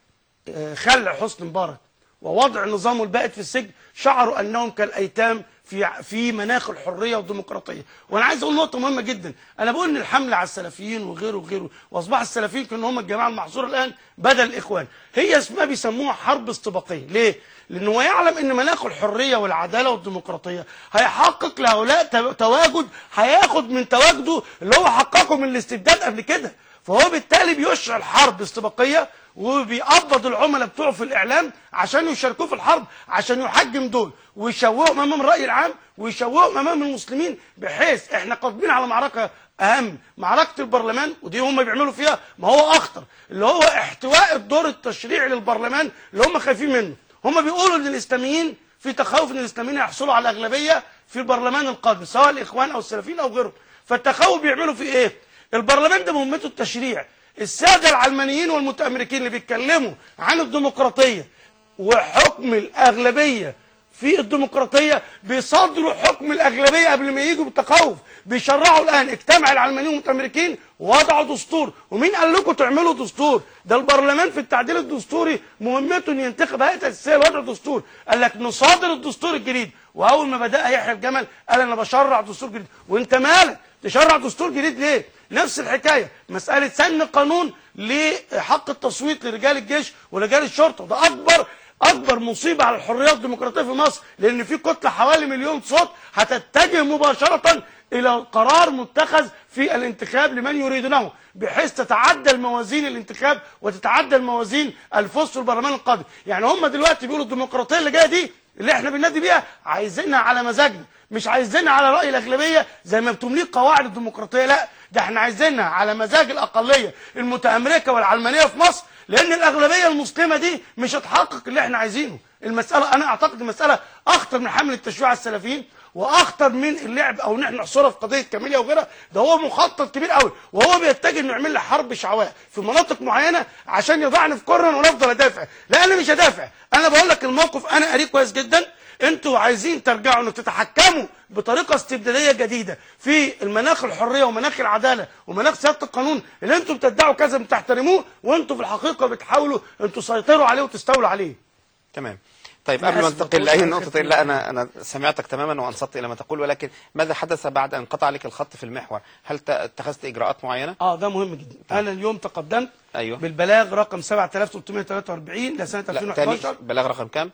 آه، خلع حسني مبارك ووضع نظامه البائد في السجن شعروا انهم كالايتام في في مناخ الحريه والديمقراطيه وانا عايز اقول نقطه مهمه جدا انا بقول ان الحمله على السلفيين وغيره وغيره واصبح السلفيين كانوا هم الجماعه المحظوره الان بدل الاخوان هي اسمها بيسموها حرب استباقيه ليه لانه هو يعلم ان مناخ الحريه والعداله والديمقراطيه هيحقق لهؤلاء تو- تواجد هياخد من تواجده اللي هو حققه من الاستبداد قبل كده فهو بالتالي بيشعل حرب استباقيه وبيقبض العملاء بتوعه في الاعلام عشان يشاركوه في الحرب عشان يحجم دول ويشوهوا امام الراي العام ويشوهوا امام المسلمين بحيث احنا قادمين على معركه اهم معركه البرلمان ودي هم بيعملوا فيها ما هو اخطر اللي هو احتواء الدور التشريعي للبرلمان اللي هم خايفين منه هم بيقولوا ان الاسلاميين في تخوف ان الاسلاميين يحصلوا على اغلبيه في البرلمان القادم سواء الاخوان او السلفيين او غيرهم فالتخوف بيعملوا في ايه البرلمان ده مهمته التشريع الساده العلمانيين والمتامركين اللي بيتكلموا عن الديمقراطيه وحكم الاغلبيه في الديمقراطيه بيصدروا حكم الاغلبيه قبل ما يجوا بالتخوف بيشرعوا الان اجتمع العلمانيين والمتامركين وضعوا دستور ومين قال لكم تعملوا دستور ده البرلمان في التعديل الدستوري مهمته ان ينتخب هيئه اساسيه لوضع دستور قال لك نصادر الدستور الجديد واول ما بدا يحيى الجمل قال انا بشرع دستور جديد وانت مالك تشرع دستور جديد ليه نفس الحكايه مساله سن قانون لحق التصويت لرجال الجيش ورجال الشرطه ده اكبر اكبر مصيبه على الحريه الديمقراطيه في مصر لان في كتله حوالي مليون صوت هتتجه مباشره الى قرار متخذ في الانتخاب لمن يريدونه بحيث تتعدى الموازين الانتخاب وتتعدى الموازين الفوز في البرلمان القادم يعني هم دلوقتي بيقولوا الديمقراطيه اللي جايه دي اللي احنا بننادي بيها عايزينها على مزاجنا مش عايزينها على راي الاغلبيه زي ما بتمليك قواعد الديمقراطيه لا ده احنا عايزينها على مزاج الاقليه المتامركه والعلمانيه في مصر لان الاغلبيه المسلمه دي مش هتحقق اللي احنا عايزينه المساله انا اعتقد المساله اخطر من حمل التشييع على السلفيين واخطر من اللعب او ان احنا نحصرها في قضيه كاميليا وغيرها ده هو مخطط كبير قوي وهو بيتجه انه يعمل لي حرب شعواء في مناطق معينه عشان يضعني في كورنر وانا افضل ادافع لا انا مش هدافع انا بقول لك الموقف انا قاريه كويس جدا انتوا عايزين ترجعوا انه تتحكموا بطريقه استبداديه جديده في المناخ الحريه ومناخ العداله ومناخ سياده القانون اللي انتوا بتدعوا كذا بتحترموه وانتوا في الحقيقه بتحاولوا انتوا تسيطروا عليه وتستولوا عليه تمام طيب أنا قبل ما آسف ننتقل أقول لاي أنا نقطه خفت لا انا انا سمعتك تماما وانصت الى ما تقول ولكن ماذا حدث بعد ان قطع لك الخط في المحور هل ت- اتخذت اجراءات معينه اه ده مهم جدا انا اليوم تقدمت أيوه. بالبلاغ رقم 7343 لسنه لا تاني 2011 بلاغ رقم كام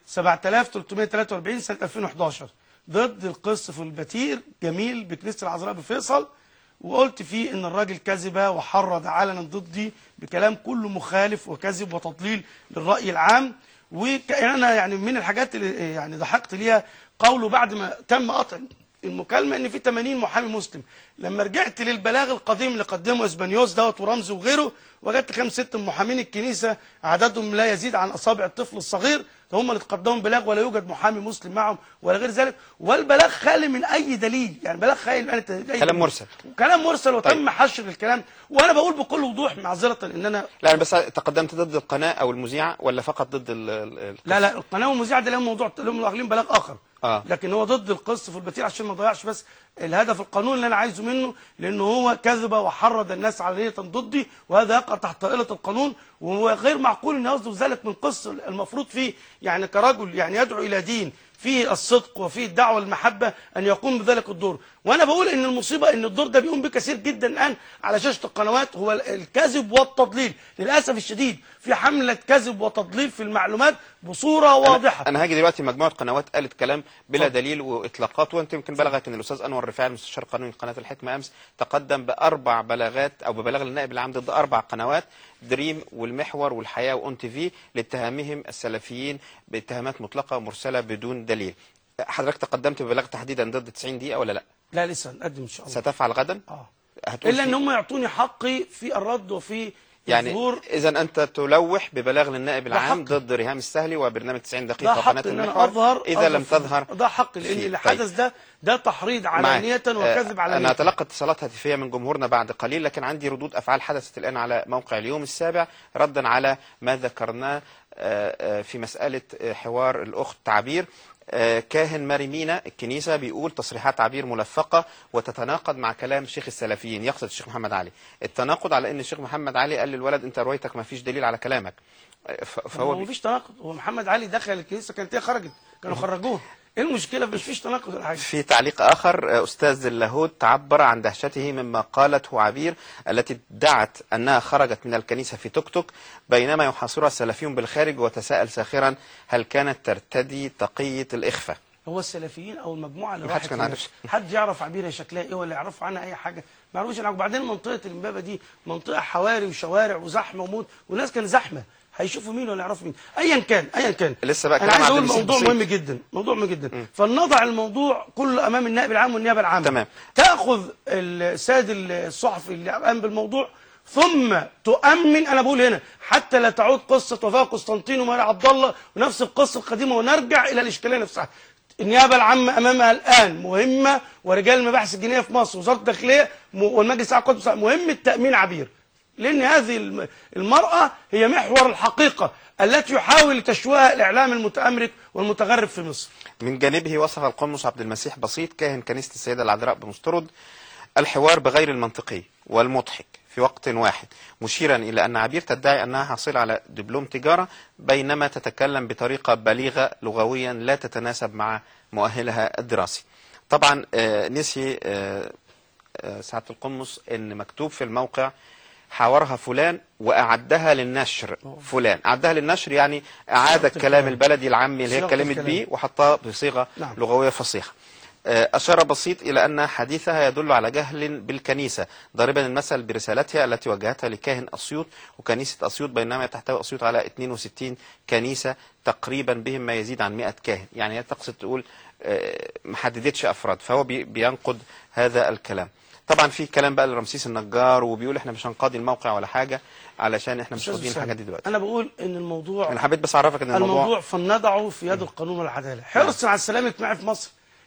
7343 سنه 2011 ضد القس في البتير جميل بكنيسه العذراء بفيصل وقلت فيه ان الراجل كذب وحرض علنا ضدي بكلام كله مخالف وكذب وتضليل للراي العام وانا يعني من الحاجات اللي يعني ضحكت ليها قوله بعد ما تم قطع المكالمه ان في 80 محامي مسلم لما رجعت للبلاغ القديم اللي قدمه اسبانيوس دوت ورمزي وغيره وجدت خمس ست محامين الكنيسه عددهم لا يزيد عن اصابع الطفل الصغير هم اللي تقدموا بلاغ ولا يوجد محامي مسلم معهم ولا غير ذلك والبلاغ خالي من اي دليل يعني بلاغ خالي من أي دليل كلام مرسل. كلام مرسل وتم طيب. حشر الكلام وانا بقول بكل وضوح معذره ان انا لا انا بس تقدمت ضد القناه او المذيعه ولا فقط ضد ال ال- ال- لا لا القناه والمذيع ده لهم موضوع لهم واخدين بلاغ اخر آه. لكن هو ضد القص في البتير عشان ما اضيعش بس الهدف القانوني اللي انا عايزه منه لانه هو كذب وحرض الناس علانيه ضدي وهذا يقع تحت طائله القانون وهو غير معقول ان يصدر ذلك من قص المفروض فيه يعني كرجل يعني يدعو الى دين فيه الصدق وفيه الدعوه المحبه ان يقوم بذلك الدور وانا بقول ان المصيبه ان الدور ده بيقوم بكثير جدا الان على شاشه القنوات هو الكذب والتضليل للاسف الشديد في حمله كذب وتضليل في المعلومات بصوره واضحه انا هاجي دلوقتي مجموعه قنوات قالت كلام بلا دليل واطلاقات وانت يمكن بلغك ان الاستاذ انور الرفاعي المستشار القانوني لقناه الحكمه امس تقدم باربع بلاغات او ببلاغ للنائب العام ضد اربع قنوات دريم والمحور والحياه واون تي في لاتهامهم السلفيين باتهامات مطلقه مرسله بدون دليل حضرتك تقدمت ببلاغ تحديدا ضد 90 دقيقه ولا لا لا لسه نقدم ان شاء الله ستفعل غدا اه هتقول الا في- ان هم يعطوني حقي في الرد وفي يعني الظهور اذا انت تلوح ببلاغ للنائب العام حقي. ضد ريهام السهلي وبرنامج 90 ده دقيقه حق قناه ان انا المحور اظهر اذا أظهر لم في- تظهر ده حق لان فيه. اللي طيب. حدث ده ده تحريض معاك. علانيه وكذب آه، علانيه انا اتلقى اتصالات هاتفيه من جمهورنا بعد قليل لكن عندي ردود افعال حدثت الان على موقع اليوم السابع ردا على ما ذكرناه آه، آه، في مساله آه، حوار الاخت تعبير آه، كاهن ماري مينا الكنيسه بيقول تصريحات تعبير ملفقه وتتناقض مع كلام شيخ السلفيين يقصد الشيخ محمد علي التناقض على ان الشيخ محمد علي قال للولد انت روايتك ما فيش دليل على كلامك آه، ف- هو فهو بي- مفيش تناقض هو محمد علي دخل الكنيسه كانت هي خرجت كانوا خرجوه ايه المشكله مش فيش تناقض ولا حاجه في تعليق آخر أستاذ اللاهوت تعبر عن دهشته مما قالته عبير التي ادعت أنها خرجت من الكنيسة في توك توك بينما يحاصرها السلفيون بالخارج وتساءل ساخرا هل كانت ترتدي تقية الإخفاء هو السلفيين او المجموعه اللي محدش راحت كان هناك، عارف. حد يعرف عبيرها شكلها ايه ولا يعرف عنها اي حاجه ما يعرفوش عنها وبعدين منطقه الامبابه دي منطقه حواري وشوارع وزحمه وموت والناس كان زحمه هيشوفوا مين ولا يعرفوا مين ايا كان ايا كان لسه بقى انا كلام عايز عبد اقول المسيح موضوع بسيط. مهم جدا موضوع مهم جدا فلنضع الموضوع كله امام النائب العام والنيابه العامه تمام. تاخذ السيد الصحفي اللي قام بالموضوع ثم تؤمن انا بقول هنا حتى لا تعود قصه وفاه قسطنطين وماري عبد الله ونفس القصه القديمه ونرجع الى الاشكاليه نفسها النيابه العامه امامها الان مهمه ورجال المباحث الجنائيه في مصر وزاره الداخليه م- والمجلس الاعلى للقوات المسلحة مهم التامين عبير لان هذه الم- المراه هي محور الحقيقه التي يحاول تشويهها الاعلام المتامرك والمتغرب في مصر من جانبه وصف القمص عبد المسيح بسيط كاهن كنيسة السيدة العذراء بمسترد الحوار بغير المنطقي والمضحك في وقت واحد مشيرا إلى أن عبير تدعي أنها حاصلة على دبلوم تجارة بينما تتكلم بطريقة بليغة لغويا لا تتناسب مع مؤهلها الدراسي طبعا آه، نسي آه، آه، سعادة القمص أن مكتوب في الموقع حاورها فلان وأعدها للنشر فلان أعدها للنشر يعني أعاد صياغة الكلام الكلام. البلدي العامي اللي هي صياغة اتكلمت الكلام. بيه وحطها بصيغة نعم. لغوية فصيحة آه، أشار بسيط إلى أن حديثها يدل على جهل بالكنيسة ضاربا المثل برسالتها التي وجهتها لكاهن أسيوط وكنيسة أسيوط بينما تحتوي أسيوط على 62 كنيسة تقريبا بهم ما يزيد عن 100 كاهن يعني هي تقصد تقول آه، ما حددتش أفراد فهو بي- بينقد هذا الكلام طبعا في كلام بقى لرمسيس النجار وبيقول احنا مش هنقاضي الموقع ولا حاجه علشان احنا مش أستاذ قاضيين أسامة، الحاجات دي دلوقتي انا بقول ان الموضوع انا حبيت بس اعرفك ان الموضوع, الموضوع فلنضعه في يد القانون والعداله حرصا على سلامه معي في مصر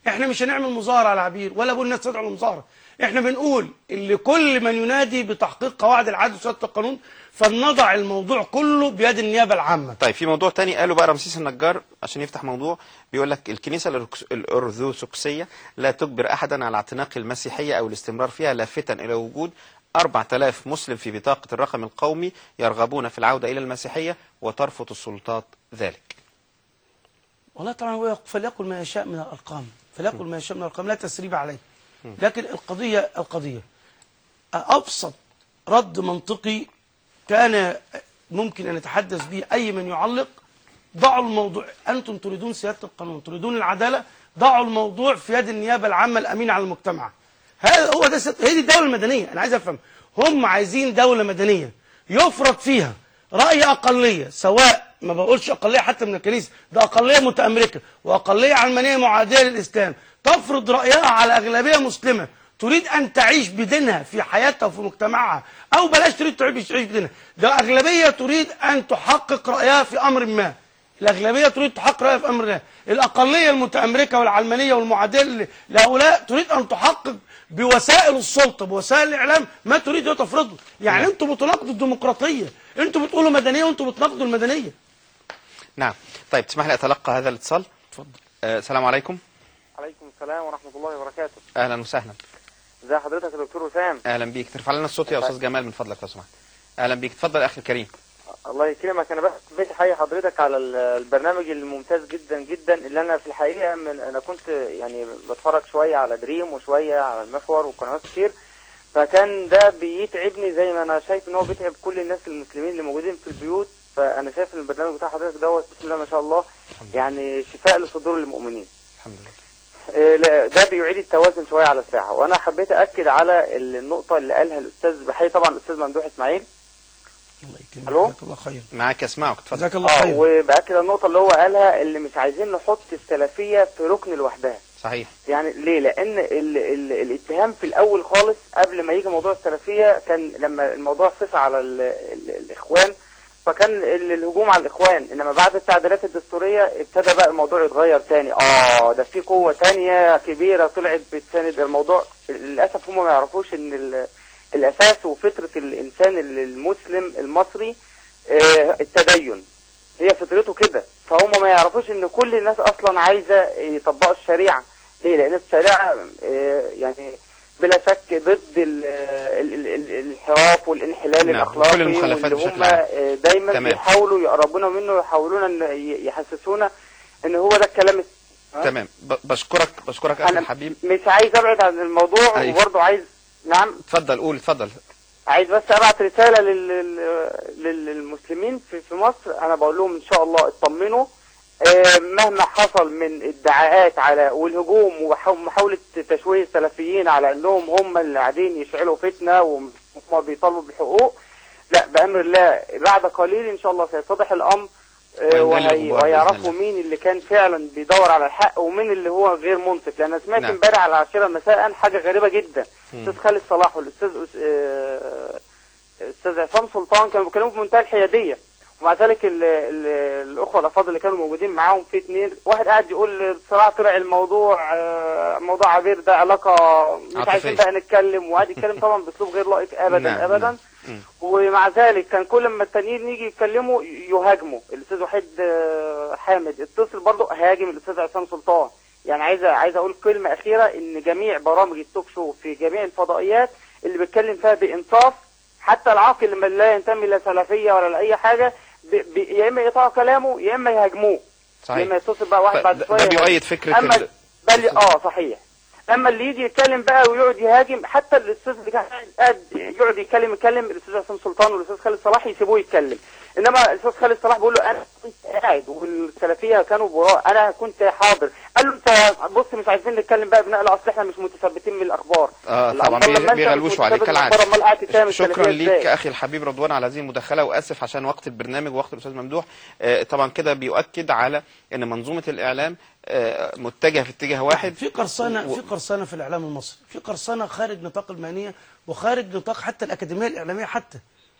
احنا مش هنعمل مظاهره على عبير ولا بقول الناس تدعو للمظاهره احنا بنقول اللي كل من ينادي بتحقيق قواعد العدل وسياده القانون فلنضع الموضوع كله بيد النيابه العامه طيب في موضوع تاني قاله بقى رمسيس النجار عشان يفتح موضوع بيقول لك الكنيسة الأركس- الأرثوذكسية لا تجبر أحدا على اعتناق المسيحية أو الاستمرار فيها لافتا إلى وجود 4000 مسلم في بطاقة الرقم القومي يرغبون في العودة إلى المسيحية وترفض السلطات ذلك والله طبعا هو فليقل ما يشاء من الارقام فليقل ما يشاء من الارقام لا تسريب عليه لكن القضيه القضيه ابسط رد منطقي كان ممكن ان يتحدث به اي من يعلق ضعوا الموضوع انتم تريدون سياده القانون تريدون العداله ضعوا الموضوع في يد النيابه العامه الامينه على المجتمع هذا هو ده سيادة- هي دي الدوله المدنيه انا عايز افهم هم عايزين دوله مدنيه يفرض فيها راي اقليه سواء ما بقولش اقليه حتى من الكنيسه ده اقليه متامركه واقليه علمانيه معاديه للاسلام تفرض رايها على اغلبيه مسلمه تريد ان تعيش بدينها في حياتها وفي مجتمعها او بلاش تريد تعيش تعيش بدينها ده اغلبيه تريد ان تحقق رايها في امر ما الاغلبيه تريد تحقق رايها في امر ما الاقليه المتامركه والعلمانيه والمعاديه ل- لهؤلاء تريد ان تحقق بوسائل السلطه بوسائل الاعلام ما تريد ان تفرضه يعني نعم. انتوا بتناقضوا الديمقراطيه انتوا بتقولوا مدنيه وانتوا بتناقضوا المدنيه نعم طيب تسمح لي أتلقى هذا الاتصال اتفضل آه، السلام عليكم عليكم السلام ورحمة الله وبركاته أهلا وسهلا ازي حضرتك يا دكتور وسام أهلا بيك ترفع لنا الصوت يا أستاذ جمال من فضلك لو سمحت أهلا بيك اتفضل يا أخي الكريم الله يكرمك انا بس بيت حي حضرتك على ال- البرنامج الممتاز جدا جدا اللي انا في الحقيقة من انا كنت يعني بتفرج شوية على دريم وشوية على المحور وقنوات كتير فكان ده بيتعبني زي ما انا شايف ان هو بيتعب كل الناس المسلمين اللي موجودين في البيوت فانا شايف ان البرنامج بتاع حضرتك دوت بسم الله ما شاء الله يعني شفاء لصدور المؤمنين الحمد لله آه، لا، ده بيعيد التوازن شويه على الساحه وانا حبيت اكد على النقطه اللي قالها الاستاذ بحي طبعا الاستاذ ممدوح اسماعيل الله يكرمك ألو؟ جزاك الله خير معاك أسمعك اتفضل جزاك الله اه خير وباكد النقطه اللي هو قالها اللي مش عايزين نحط السلفيه في ركن لوحدها صحيح يعني ليه لان ال ال الاتهام في الاول خالص قبل ما يجي موضوع السلفيه كان لما الموضوع صفى على ال ال الاخوان فكان ال- الهجوم على الاخوان انما بعد التعديلات الدستوريه ابتدى بقى الموضوع يتغير تاني اه ده في قوه تانية كبيره طلعت بتساند الموضوع للاسف هم ما يعرفوش ان ال- الاساس وفطره الانسان المسلم المصري آه، التدين هي فطرته كده فهم ما يعرفوش ان كل الناس اصلا عايزه يطبقوا الشريعه ليه لان الشريعه آه، يعني بلا شك ضد ال- ال- ال- ال- الانحراف والانحلال نعم، الاخلاقي وكل المخالفات واللي بشكل هم عام. آه، دايما تمام. بيحاولوا يقربونا منه ويحاولون ان ي- يحسسونا ان هو ده الكلام الس- ها؟ تمام ب- بشكرك بشكرك أخي انا الحبيب مش عايز ابعد عن الموضوع أيوة. وبرضه عايز نعم اتفضل قول اتفضل عايز بس ابعت رساله لل... لل- للمسلمين في في مصر انا بقول لهم ان شاء الله اطمنوا آه، مهما حصل من ادعاءات على والهجوم ومحاوله تشويه السلفيين على انهم هم اللي قاعدين يشعلوا فتنه وهم بيطالبوا بالحقوق لا بامر الله بعد قليل ان شاء الله سيتضح الامر آه، وينجلي وهي... الغبار بإذن ويعرفوا الله. مين اللي كان فعلا بيدور على الحق ومين اللي هو غير منصف لان أنا سمعت نعم. امبارح على العاشره مساء حاجه غريبه جدا مم. الاستاذ خالد صلاح والاستاذ أس- آه، الاستاذ عصام سلطان كانوا بيتكلموا بمنتهى الحياديه ومع ذلك ال ال الاخوه الافاضل اللي كانوا موجودين معاهم في اثنين واحد قاعد يقول بصراحه طلع الموضوع آه، موضوع عبير ده علاقه مش عاطفية. عايزين بقى نتكلم وقعد يتكلم طبعا باسلوب غير لائق ابدا نعم، ابدا نعم. مم. ومع ذلك كان كل ما التانيين يجي يتكلموا يهاجموا الاستاذ وحيد آه، حامد اتصل برضه هاجم الاستاذ عصام سلطان يعني عايز عايز اقول كلمه اخيره ان جميع برامج التوك شو في جميع الفضائيات اللي بيتكلم فيها بانصاف حتى العاقل اللي لا ينتمي لا سلفيه ولا لاي حاجه ب- ب- يا اما يقطعوا كلامه يا اما يهاجموه يا صحيح اما يتصل بقى واحد ف- بعد ده- شويه ده بيؤيد فكرة اما ال- بل اه صحيح اما اللي يجي يتكلم بقى ويقعد يهاجم حتى الاستاذ اللي كان قاعد يقعد يتكلم يتكلم الاستاذ حسام سلطان والاستاذ خالد صلاح يسيبوه يتكلم انما الاستاذ خالد صلاح بيقول له انا كنت قاعد والسلفيه كانوا براء انا كنت حاضر قال له انت بص مش عايزين نتكلم بقى بنقل اصل احنا مش متثبتين من الاخبار اه الأخبار طبعا لما بي- أنت مش بيغلوشوا عليك متثبت من الأخبار، أمال قاعد تتهم كالعاده شكرا السلفية ليك إزاي؟ اخي الحبيب رضوان على هذه المداخله واسف عشان وقت البرنامج ووقت الاستاذ ممدوح آه، طبعا كده بيؤكد على ان منظومه الاعلام آه، متجهه في اتجاه واحد في قرصنه و- في قرصنه في الاعلام المصري في قرصنه خارج نطاق المهنيه وخارج نطاق حتى الاكاديميه الاعلاميه حتى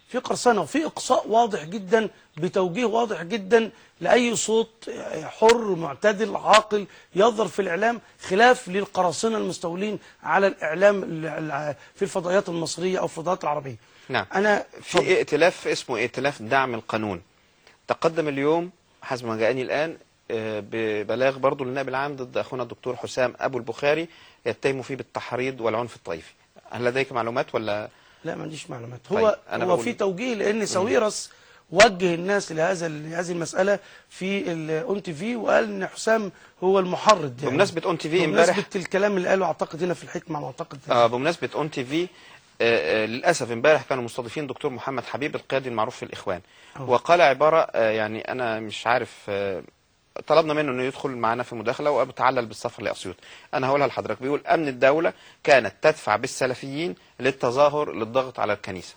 في قرصنه وفي اقصاء واضح جدا بتوجيه واضح جدا لاي صوت حر معتدل عاقل يظهر في الاعلام خلاف للقراصنه المستولين على الاعلام ال- ال- في الفضائيات المصريه او الفضائيات العربيه نعم انا في ائتلاف اسمه ائتلاف دعم القانون تقدم اليوم حسب ما جاءني الآن آه، ببلاغ برضو للنائب العام ضد أخونا الدكتور حسام أبو البخاري يتهم فيه بالتحريض والعنف الطائفي هل لديك معلومات ولا لا ما عنديش معلومات طيب، هو أنا هو بقول- في توجيه لان ساويرس وجه الناس لهذا لهذه المساله في الاون تي في وقال ان حسام هو المحرض يعني بمناسبة اون تي في امبارح بمناسبه الكلام اللي قاله اعتقد هنا في الحكمه معتقد آه بمناسبة اون تي في آه، آه، للاسف امبارح كانوا مستضيفين دكتور محمد حبيب القيادي المعروف في الاخوان أوه. وقال عباره آه، يعني انا مش عارف آه، طلبنا منه انه يدخل معنا في مداخله وبتعلل بالسفر لاسيوط انا هقولها لحضرتك بيقول امن الدوله كانت تدفع بالسلفيين للتظاهر للضغط على الكنيسه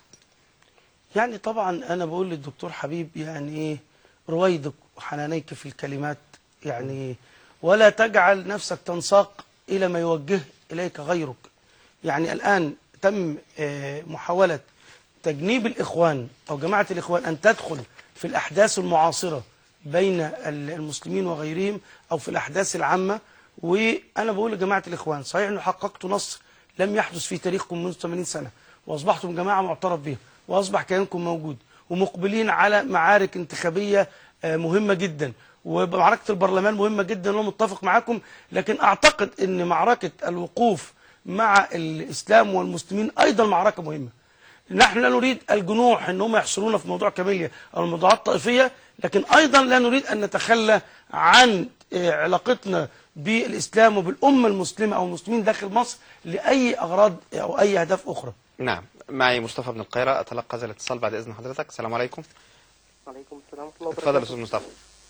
يعني طبعا انا بقول للدكتور حبيب يعني ايه رويدك وحنانيك في الكلمات يعني ولا تجعل نفسك تنساق الى ما يوجه اليك غيرك يعني الان تم آه، محاوله تجنيب الاخوان او جماعه الاخوان ان تدخل في الاحداث المعاصره بين ال- المسلمين وغيرهم او في الاحداث العامه وانا بقول لجماعه الاخوان صحيح انه حققتوا نصر لم يحدث في تاريخكم منذ 80 سنه واصبحتم جماعه معترف بها واصبح كيانكم موجود ومقبلين على معارك انتخابيه آه، مهمه جدا ومعركه البرلمان مهمه جدا وانا متفق معاكم لكن اعتقد ان معركه الوقوف مع الاسلام والمسلمين ايضا معركه مهمه نحن لا نريد الجنوح ان هم يحصرونا في موضوع كاميليا او الموضوعات الطائفيه لكن ايضا لا نريد ان نتخلى عن آه، علاقتنا بالاسلام وبالامه المسلمه او المسلمين داخل مصر لاي اغراض او اي اهداف اخرى. نعم معي مصطفى بن القيرة أتلقى هذا الاتصال بعد إذن حضرتك السلام عليكم وعليكم السلام ورحمة الله اتفضل يا وبركاته أستاذ مصطفى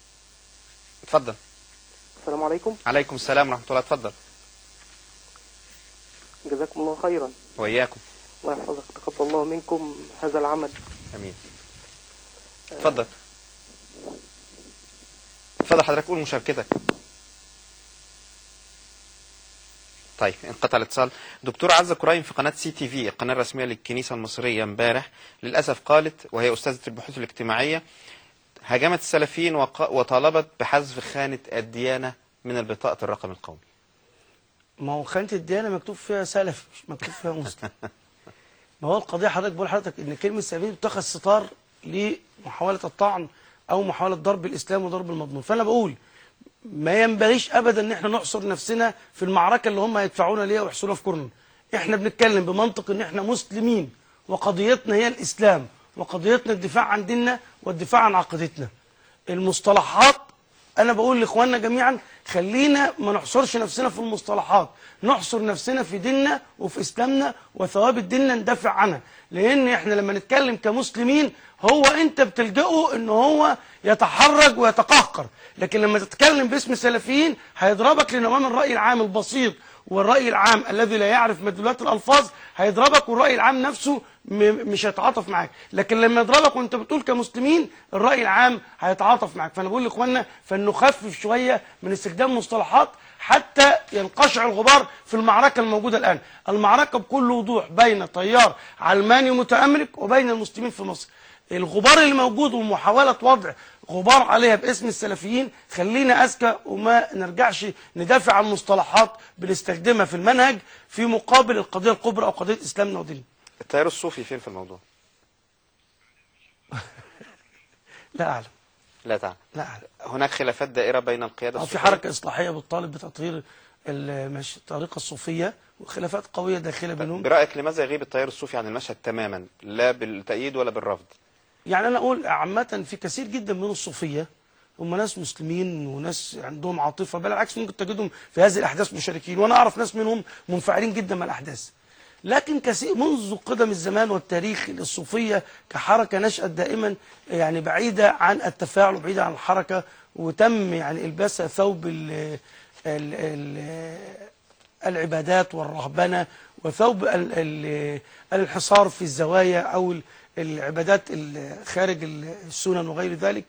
اتفضل السلام عليكم عليكم السلام ورحمة الله اتفضل جزاكم الله خيرا وإياكم الله يحفظك تقبل الله منكم هذا العمل أمين اتفضل اتفضل حضرتك قول مشاركتك طيب انقطع الاتصال دكتور عزة كرايم في قناة سي تي في القناة الرسمية للكنيسة المصرية امبارح للأسف قالت وهي أستاذة البحوث الاجتماعية هاجمت السلفيين وق- وطالبت بحذف خانة الديانة من البطاقة الرقم القومي ما هو خانه الديانه مكتوب فيها سلف مش مكتوب فيها مسلم. ما هو القضيه حضرتك بقول لحضرتك ان كلمه سلفيين بتاخذ ستار لمحاوله الطعن او محاوله ضرب الاسلام وضرب المضمون فانا بقول ما ينبغيش ابدا ان احنا نحصر نفسنا في المعركه اللي هم هيدفعونا ليها ويحصروها في كورنا احنا بنتكلم بمنطق ان احنا مسلمين وقضيتنا هي الاسلام وقضيتنا الدفاع عن ديننا والدفاع عن عقيدتنا المصطلحات انا بقول لاخواننا جميعا خلينا ما نحصرش نفسنا في المصطلحات نحصر نفسنا في ديننا وفي اسلامنا وثوابت ديننا ندافع عنها لان احنا لما نتكلم كمسلمين هو انت بتلجئه ان هو يتحرج ويتقهقر لكن لما تتكلم باسم السلفيين هيضربك لان امام الراي العام البسيط والراي العام الذي لا يعرف مدلولات الالفاظ هيضربك والراي العام نفسه م- مش هيتعاطف معاك لكن لما يضربك وانت بتقول كمسلمين الراي العام هيتعاطف معاك فانا بقول لاخواننا فنخفف شويه من استخدام مصطلحات حتى ينقشع الغبار في المعركه الموجوده الان المعركه بكل وضوح بين تيار علماني متامرك وبين المسلمين في مصر الغبار اللي موجود ومحاولة وضع غبار عليها باسم السلفيين خلينا أذكى وما نرجعش ندافع عن مصطلحات بنستخدمها في المنهج في مقابل القضية الكبرى أو قضية إسلامنا وديننا التيار الصوفي فين في الموضوع لا أعلم لا تعلم لا أعلم هناك خلافات دائرة بين القيادة أو في الصوفية حركة إصلاحية بتطالب بتطهير المش- الطريقة الصوفية وخلافات قوية داخلة بينهم برأيك لماذا يغيب التيار الصوفي عن المشهد تماما لا بالتأييد ولا بالرفض يعني انا اقول عامه في كثير جدا من الصوفيه هم ناس مسلمين وناس عندهم عاطفه بل بالعكس ممكن تجدهم في هذه الاحداث مشاركين وانا اعرف ناس منهم منفعلين جدا مع الاحداث لكن كثير منذ قدم الزمان والتاريخ الصوفيه كحركه نشات دائما يعني بعيده عن التفاعل وبعيده عن الحركه وتم يعني الباسها ثوب ال ال ال العبادات والرهبنه وثوب ال- ال- الانحصار في الزوايا او ال- العبادات ال- خارج ال- السنن وغير ذلك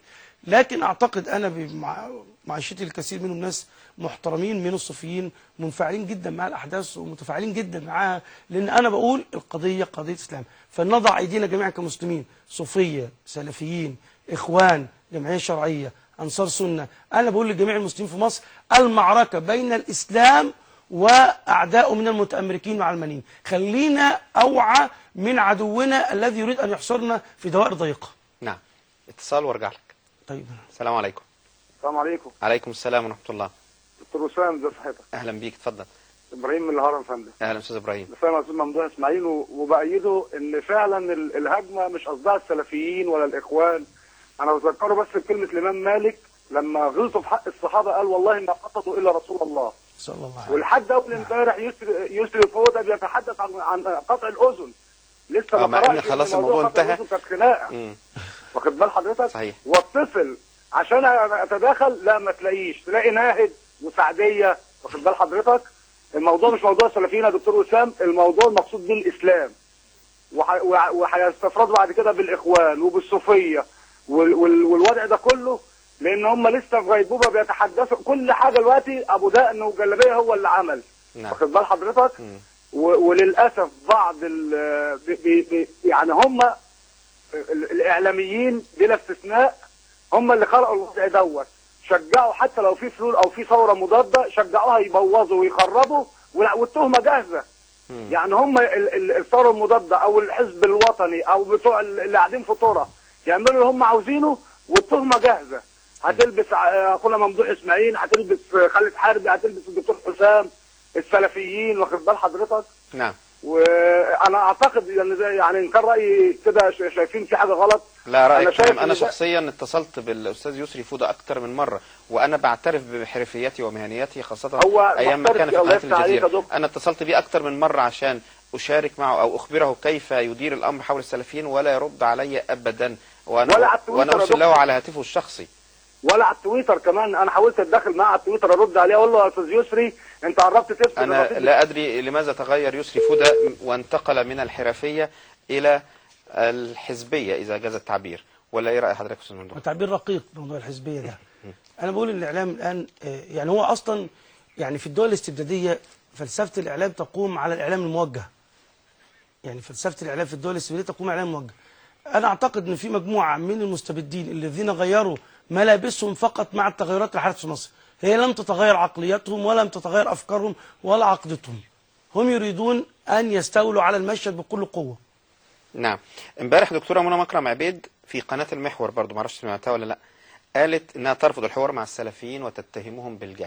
لكن اعتقد انا بمع- معيشتي الكثير منهم ناس محترمين من الصوفيين منفعلين جدا مع الاحداث ومتفاعلين جدا معاها لان انا بقول القضيه قضيه اسلام فلنضع ايدينا جميعا كمسلمين صوفيه سلفيين اخوان جمعيه شرعيه انصار سنه انا بقول لجميع المسلمين في مصر المعركه بين الاسلام واعدائه من المتامركين والعلمانيين خلينا اوعى من عدونا الذي يريد ان يحصرنا في دوائر ضيقه نعم اتصال وارجع لك طيب السلام عليكم السلام عليكم عليكم السلام ورحمه الله دكتور وسام ازي صحتك اهلا بيك اتفضل ابراهيم من الهرم يا فندم اهلا استاذ ابراهيم فاهم يا استاذ ممدوح اسماعيل و- وبأيده ان فعلا ال- الهجمه مش قصدها السلفيين ولا الاخوان انا بذكره بس بكلمه الامام مالك لما غلطوا في حق الصحابه قال والله ما قصدوا الا رسول الله صلى الله عليه وسلم ولحد اول امبارح يسري يسري فوده بيتحدث عن عن قطع الاذن لسه آه، مع ما إن قرأش خلاص إن موضوع الموضوع قطع انتهى. الأذن كانت خناقه مم. واخد بال حضرتك صحيح. والطفل عشان اتداخل لا ما تلاقيش تلاقي ناهد وسعديه واخد بال حضرتك الموضوع مش موضوع السلفيين يا دكتور وسام الموضوع المقصود به الاسلام وح- وح- وهيستفردوا بعد كده بالاخوان وبالصوفيه وال- وال- والوضع ده كله لان هم لسه في غيبوبه بيتحدثوا كل حاجه دلوقتي ابو دقن وجلابيه هو اللي عمل نعم. واخد بال حضرتك مم. و- وللاسف بعض ال بي بي بي- يعني هم ال- الاعلاميين بلا استثناء هم اللي خلقوا الوضع دوت شجعوا حتى لو في فلول او في ثوره مضاده شجعوها يبوظوا ويخربوا ولا- والتهمه جاهزه يعني هم ال- ال- الثوره المضاده او الحزب الوطني او بتوع ال- اللي قاعدين في طرة يعملوا اللي هم عاوزينه والتهمه جاهزه هتلبس ع- اخونا ممدوح اسماعيل هتلبس خالد حربي هتلبس الدكتور حسام السلفيين واخد بال حضرتك نعم وانا اعتقد يعني زي يعني ان كان رايي كده شا- شايفين في حاجه غلط لا أنا رايك شايف تمام إن انا ده- شخصيا اتصلت بالاستاذ يسري فوده اكتر من مره وانا بعترف بحرفيتي ومهنيتي خاصه هو ايام ما محترف كان في الله قناه يفتح عليك يا الجزيره دكتور. انا اتصلت بيه اكتر من مره عشان اشارك معه او اخبره كيف يدير الامر حول السلفيين ولا يرد علي ابدا وانا ولا على التويتر وانا يا ارسل له دكتور. على هاتفه الشخصي ولا على التويتر كمان انا حاولت اتدخل معاه على التويتر ارد عليه اقول له يا استاذ يسري انت قربت تفسد انا الرصيد لا ادري لماذا تغير يسري فوده وانتقل من الحرفيه الى الحزبيه اذا جاز التعبير ولا ايه راي حضرتك يا استاذ ممدوح تعبير رقيق موضوع الحزبيه ده انا بقول ان الاعلام الان آه، يعني هو اصلا يعني في الدول الاستبداديه فلسفه الاعلام تقوم على الاعلام الموجه يعني فلسفه الاعلام في الدول الاستبداديه تقوم على الاعلام الموجه انا اعتقد ان في مجموعه من المستبدين الذين غيروا ملابسهم فقط مع التغيرات اللي حدثت في مصر هي لم تتغير عقلياتهم ولم تتغير افكارهم ولا عقدتهم هم يريدون ان يستولوا على المشهد بكل قوه نعم امبارح دكتوره منى مكرم عبيد في قناه المحور برضو ما اعرفش سمعتها ولا لا قالت انها ترفض الحوار مع السلفيين وتتهمهم بالجهل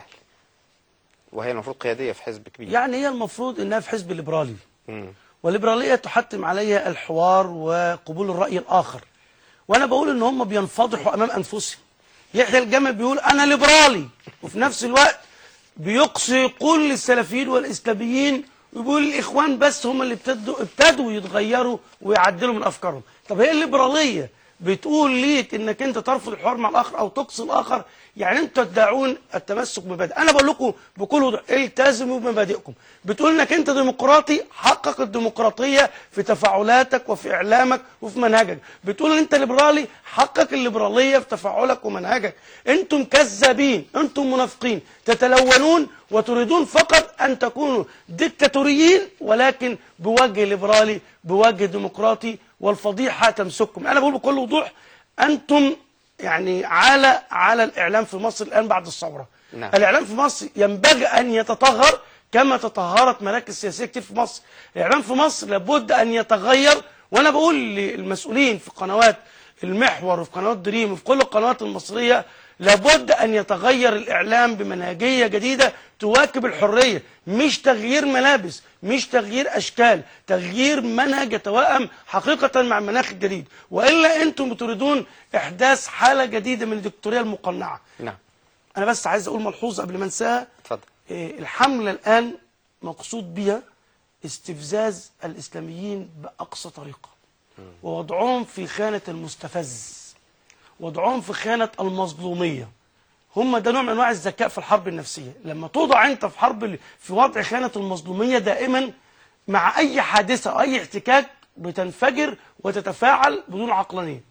وهي المفروض قياديه في حزب كبير يعني هي المفروض انها في حزب ليبرالي مم. والليبرالية تحتم عليها الحوار وقبول الرأي الآخر وأنا بقول إن هم بينفضحوا أمام أنفسهم يحيى الجمل بيقول أنا ليبرالي وفي نفس الوقت بيقصي كل السلفيين والإسلاميين ويقول الإخوان بس هم اللي ابتدوا ابتدوا يتغيروا ويعدلوا من أفكارهم طب هي الليبرالية بتقول ليك انك انت ترفض الحوار مع الاخر او تقصي الاخر يعني انتوا تدعون التمسك بمبادئ انا بقول لكم بكل وضوح التزموا بمبادئكم بتقول انك انت ديمقراطي حقق الديمقراطيه في تفاعلاتك وفي اعلامك وفي منهجك بتقول ان انت ليبرالي حقق الليبراليه في تفاعلك ومنهجك انتم كذابين انتم منافقين تتلونون وتريدون فقط ان تكونوا ديكتاتوريين ولكن بوجه ليبرالي بوجه ديمقراطي والفضيحه تمسككم انا بقول بكل وضوح انتم يعني على على الاعلام في مصر الان بعد الثوره نعم. الاعلام في مصر ينبغي ان يتطهر كما تطهرت مراكز سياسيه كتير في مصر الاعلام في مصر لابد ان يتغير وانا بقول للمسؤولين في قنوات المحور وفي قنوات دريم وفي كل القنوات المصريه لابد ان يتغير الاعلام بمنهجيه جديده تواكب الحريه مش تغيير ملابس مش تغيير اشكال تغيير منهج يتوائم حقيقه مع المناخ الجديد والا انتم بتريدون احداث حاله جديده من الدكتوريه المقنعه نعم انا بس عايز اقول ملحوظه قبل ما انساها اتفضل إيه، الحملة الآن مقصود بها استفزاز الإسلاميين بأقصى طريقة ووضعهم في خانة المستفز وضعهم في خانة المظلومية هم ده نوع من أنواع الذكاء في الحرب النفسية لما توضع أنت في حرب في وضع خانة المظلومية دائما مع أي حادثة أو أي احتكاك بتنفجر وتتفاعل بدون عقلانية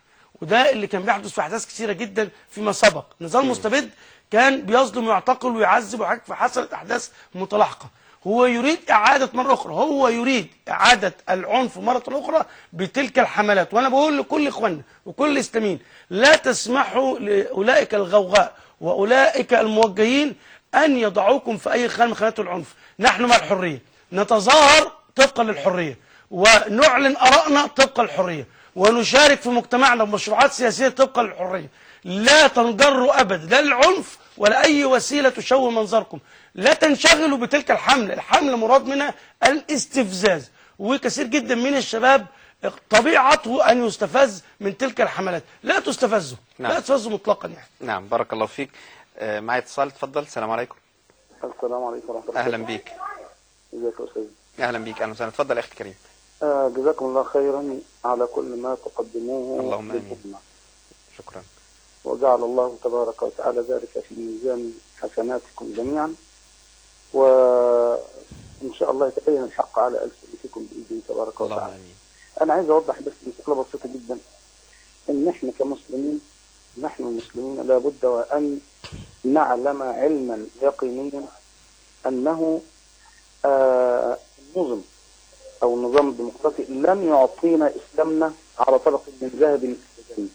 وده اللي كان بيحدث في احداث كثيره جدا فيما سبق نظام مستبد كان بيظلم ويعتقل ويعذب وحاجات فحصلت احداث متلاحقه هو يريد اعاده مره اخرى هو يريد اعاده العنف مره اخرى بتلك الحملات وانا بقول لكل اخواننا وكل الاسلاميين لا تسمحوا لاولئك الغوغاء واولئك الموجهين ان يضعوكم في اي خانه من خانات العنف نحن مع الحريه نتظاهر طبقا للحريه ونعلن ارائنا طبقا للحريه ونشارك في مجتمعنا بمشروعات سياسيه طبقا للحريه لا تنجروا ابدا لا للعنف ولا اي وسيله تشوه منظركم لا تنشغلوا بتلك الحمله الحمله مراد منها الاستفزاز وكثير جدا من الشباب طبيعته ان يستفز من تلك الحملات لا تستفزوا نعم. لا تستفزوا مطلقا يعني نعم بارك الله فيك آه، معي اتصال اتفضل السلام عليكم السلام عليكم ورحمة الله اهلا بيك ازيك يا أستاذ اهلا بيك اهلا وسهلا اتفضل يا اخي الكريم آه جزاكم الله خيرا على كل ما تقدموه اللهم آمين. للأمة شكرا وجعل الله تبارك وتعالى ذلك في ميزان حسناتكم جميعا وإن شاء الله يتبين الحق على ألسنتكم بإذن تبارك اللهم وتعالى امين أنا عايز أوضح بس مسألة بسيطة جدا إن إحنا كمسلمين نحن المسلمين لابد وأن نعلم علما يقينيا أنه آه النظم أو النظام الديمقراطي لن يعطينا إسلامنا على طبق من ذهب أبداً.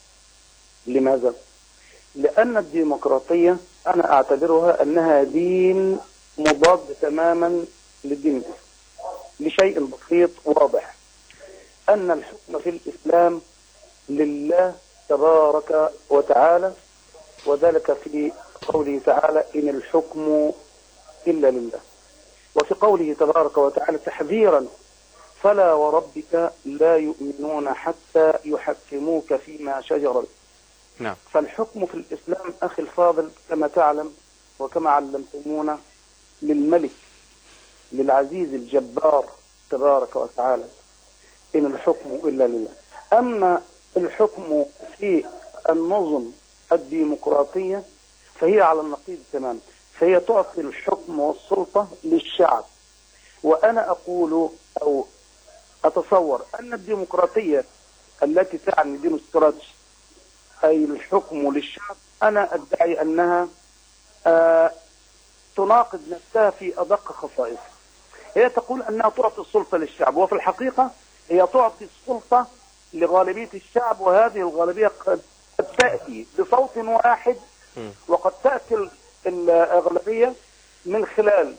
لماذا؟ لأن الديمقراطية أنا أعتبرها أنها دين مضاد تماما للدين الإسلامي لشيء بسيط واضح أن الحكم في الإسلام لله تبارك وتعالى وذلك في قوله تعالى إن الحكم إلا لله وفي قوله تبارك وتعالى تحذيرا فلا وربك لا يؤمنون حتى يحكموك فيما شجر بينهم نعم فالحكم في الإسلام أخي الفاضل كما تعلم وكما علمتمونا للملك للعزيز الجبار تبارك وتعالى إن الحكم إلا لله أما الحكم في النظم الديمقراطية فهي على النقيض تماما فهي تعطي الحكم والسلطة للشعب وأنا أقول أو أتصور أن الديمقراطية التي تعني ديمقراطية أي الحكم للشعب أنا أدعي أنها آه تناقض نفسها في أدق خصائصها هي تقول أنها تعطي السلطة للشعب وفي الحقيقة هي تعطي السلطة لغالبية الشعب وهذه الغالبية قد قد تأتي بصوت واحد وقد تأتي ال- الأغلبية من خلال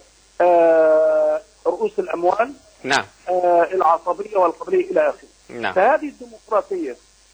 آه رؤوس الأموال نعم آه العصبية والقبلية إلى آخره نعم فهذه الديمقراطية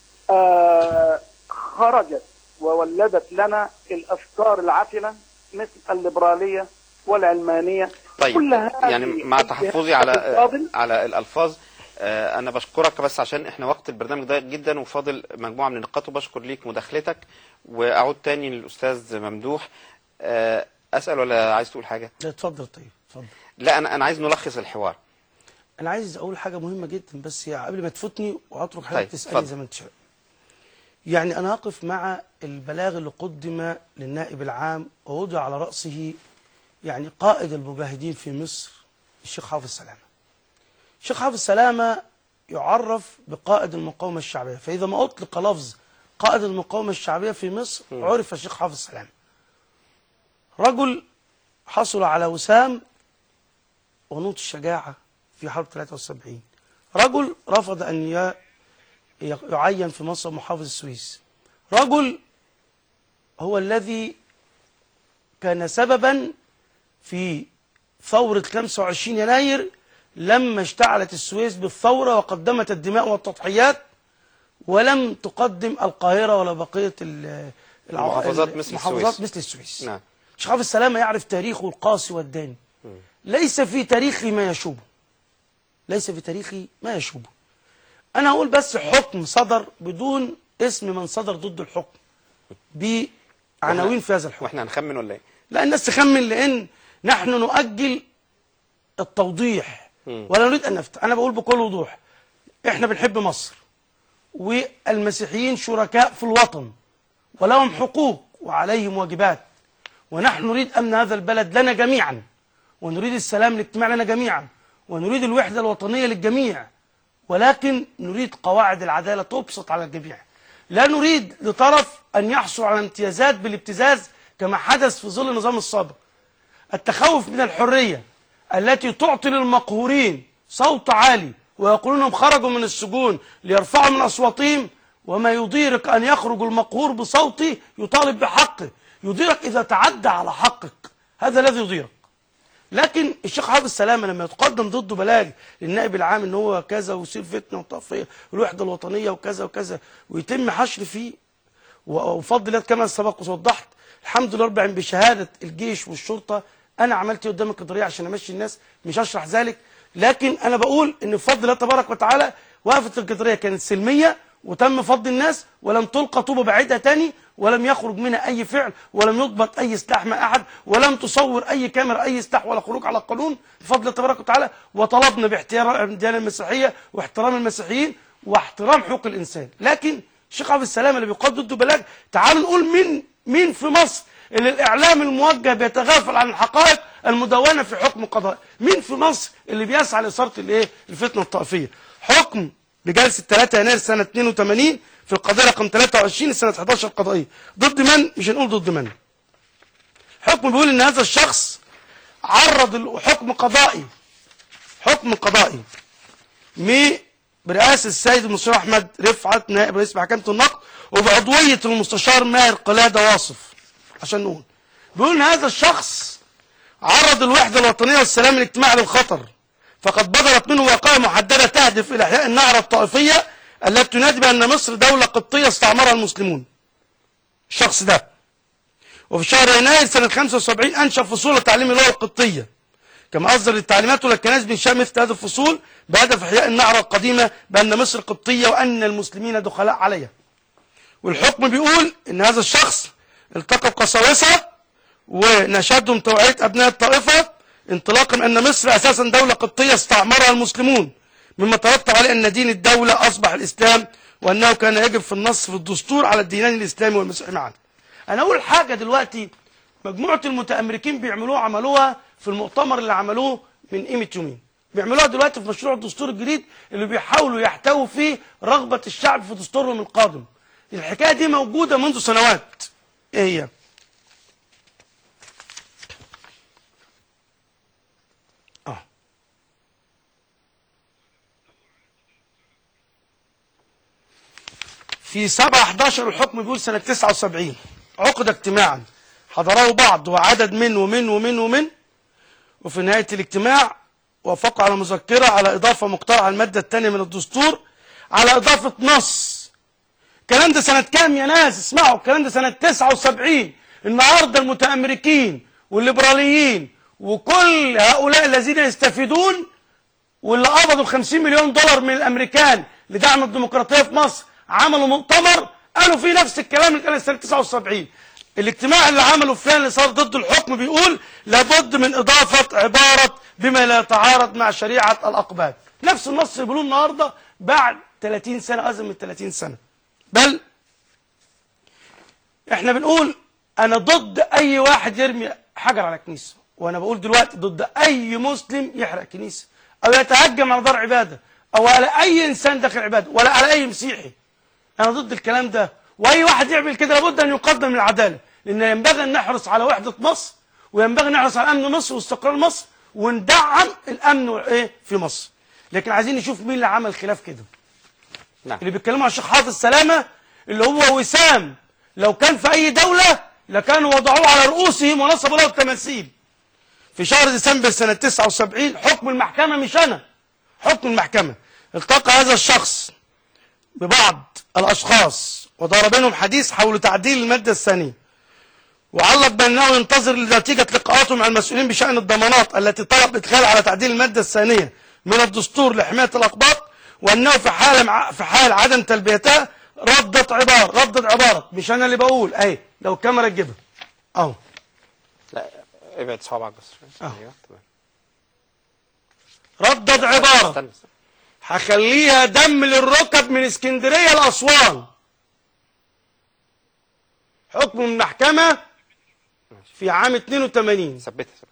آه خرجت وولدت لنا الأفكار العفنة مثل الليبرالية والعلمانية طيب كل هذه يعني مع تحفظي على الفاضل على الالفاظ آه، انا بشكرك بس عشان احنا وقت البرنامج ضيق جدا وفاضل مجموعه من النقاط وبشكر ليك مداخلتك واعود تاني للاستاذ ممدوح آه، اسال ولا عايز تقول حاجه لا، اتفضل طيب اتفضل لا انا انا عايز نلخص الحوار انا عايز اقول حاجه مهمه جدا بس يا قبل ما تفوتني واترك حضرتك طيب، تسالني اتفضل. زي ما انت شايف يعني انا اقف مع البلاغ اللي قدم للنائب العام ووضع على راسه يعني قائد المجاهدين في مصر الشيخ حافظ سلامه الشيخ حافظ سلامه يعرف بقائد المقاومه الشعبيه فاذا ما اطلق لفظ قائد المقاومه الشعبيه في مصر عرف الشيخ حافظ سلامه رجل حصل على وسام ونوط الشجاعة في حرب 73 رجل رفض أن ي- ي- يعين في منصب محافظ السويس رجل هو الذي كان سببا في ثورة 25 يناير لما اشتعلت السويس بالثورة وقدمت الدماء والتضحيات ولم تقدم القاهرة ولا بقية ال- الع- المحافظات مثل المحافظات السويس. مثل السويس نعم شيخ حافظ السلامة يعرف تاريخه القاسي والداني ليس في تاريخي ما يشوبه ليس في تاريخي ما يشوبه أنا أقول بس حكم صدر بدون اسم من صدر ضد الحكم بعناوين في هذا الحكم واحنا هنخمن ولا ايه لا الناس تخمن لأن نحن نؤجل التوضيح ولا نريد أن نفتح أنا بقول بكل وضوح إحنا بنحب مصر والمسيحيين شركاء في الوطن ولهم حقوق وعليهم واجبات ونحن نريد أمن هذا البلد لنا جميعا ونريد السلام الاجتماعي لنا جميعا ونريد الوحدة الوطنية للجميع ولكن نريد قواعد العدالة تبسط على الجميع لا نريد لطرف أن يحصل على امتيازات بالابتزاز كما حدث في ظل النظام السابق التخوف من الحرية التي تعطي للمقهورين صوت عالي ويقولون انهم خرجوا من السجون ليرفعوا من أصواتهم وما يضيرك أن يخرج المقهور بصوته يطالب بحقه يضيرك إذا تعدى على حقك هذا الذي يضيرك لكن الشيخ حافظ السلامة لما يتقدم ضده بلاغ للنائب العام ان هو كذا ويصير فتنه وطائفيه والوحده الوطنيه وكذا وكذا ويتم حشر فيه وفضل الله كما سبق ووضحت الحمد لله رب العالمين بشهاده الجيش والشرطه انا عملت ايه قدام القدريه عشان امشي الناس مش هشرح ذلك لكن انا بقول ان بفضل الله تبارك وتعالى وقفه القدريه كانت سلميه وتم فض الناس ولم تلقى طوبه بعيدها تاني ولم يخرج منها اي فعل ولم يضبط اي سلاح مع احد ولم تصور اي كاميرا اي سلاح ولا خروج على القانون بفضل الله تبارك وتعالى وطلبنا باحترام الديانه المسيحيه واحترام المسيحيين واحترام حقوق الانسان لكن الشيخ عبد السلام اللي بيقال ضده بلاغ تعالوا نقول مين مين في مصر اللي الاعلام الموجه بيتغافل عن الحقائق المدونه في حكم قضائي مين في مصر اللي بيسعى لاثاره الايه الفتنه الطائفيه حكم بجلسه 3 يناير سنه 82 في القضيه رقم 23 سنه 11 قضائيه ضد من مش هنقول ضد من حكم بيقول ان هذا الشخص عرض ال- حكم قضائي حكم قضائي مي برئاسة السيد المستشار أحمد رفعت نائب رئيس محكمة النقد وبعضوية المستشار ماهر قلادة واصف عشان نقول بيقول إن هذا الشخص عرض الوحدة الوطنية والسلام الاجتماعي للخطر فقد بدرت منه وقائع محددة تهدف إلى إحياء النعرة الطائفية التي تنادي بأن مصر دولة قبطية استعمرها المسلمون الشخص ده وفي شهر يناير سنة 75 أنشأ فصول تعليم اللغة القبطية كما أصدر التعليمات للكنائس بإنشاء مثل هذه الفصول بهدف إحياء النعرة القديمة بأن مصر قبطية وأن المسلمين دخلاء عليها والحكم بيقول إن هذا الشخص التقى بقساوسة ونشدهم توعية أبناء الطائفة انطلاقا من أن مصر أساسا دولة قبطية استعمرها المسلمون مما ترتب عليه أن دين الدولة أصبح الإسلام وأنه كان يجب في النص في الدستور على الدينين الإسلامي والمسيحي معا أنا أقول حاجة دلوقتي مجموعة المتأمريكين بيعملوها عملوها في المؤتمر اللي عملوه من قيمة يومين بيعملوها دلوقتي في مشروع الدستور الجديد اللي بيحاولوا يحتووا فيه رغبة الشعب في دستورهم القادم الحكاية دي موجودة منذ سنوات ايه هي اه في 7 11 الحكم بيقول سنة 79 عقد اجتماعا حضره بعض وعدد من ومن ومن ومن وفي نهاية الاجتماع وافقوا على مذكرة على إضافة مقترحة المادة الثانية من الدستور على إضافة نص الكلام ده سنة كام يا ناس اسمعوا الكلام ده سنة 79 النهاردة المتأمريكين والليبراليين وكل هؤلاء الذين يستفيدون واللي قبضوا ال 50 مليون دولار من الامريكان لدعم الديمقراطيه في مصر عملوا مؤتمر قالوا فيه نفس الكلام اللي كان سنه 79 الاجتماع اللي عمله فلان اللي صار ضد الحكم بيقول لابد من اضافه عباره بما لا يتعارض مع شريعه الاقبال نفس النص اللي بيقولوه النهارده بعد 30 سنه ازم من 30 سنه بل احنا بنقول انا ضد اي واحد يرمي حجر على كنيسه وانا بقول دلوقتي ضد اي مسلم يحرق كنيسه او يتهجم على دار عباده او على اي انسان داخل عباده ولا على اي مسيحي انا ضد الكلام ده واي واحد يعمل كده لابد ان يقدم العداله لان ينبغي ان نحرص على وحده مصر وينبغي ان نحرص على امن مصر واستقرار مصر وندعم الامن وايه في مصر لكن عايزين نشوف مين اللي عمل خلاف كده نعم اللي بيتكلموا عن الشيخ حافظ سلامة اللي هو وسام لو كان في أي دولة لكانوا وضعوه على رؤوسهم ونصبوا له التماثيل في شهر ديسمبر سنة 79 حكم المحكمة مش أنا حكم المحكمة التقى هذا الشخص ببعض الأشخاص ودار بينهم حديث حول تعديل المادة الثانية وعلق بأنه ينتظر نتيجة لقاءاته مع المسؤولين بشأن الضمانات التي طلب الإدخال على تعديل المادة الثانية من الدستور لحماية الأقباط وأنه في حال في حال عدم تلبيتها ردت عبارة ردت عبارة مش أنا اللي بقول أهي لو الكاميرا تجيبها أهو لا ابعد صوابعك بس شوية. آه. ايوه تمام ردت عبارة استنى استنى. هخليها دم للركب من اسكندرية لأسوان حكم المحكمة في عام 82 ثبتها ثبتها.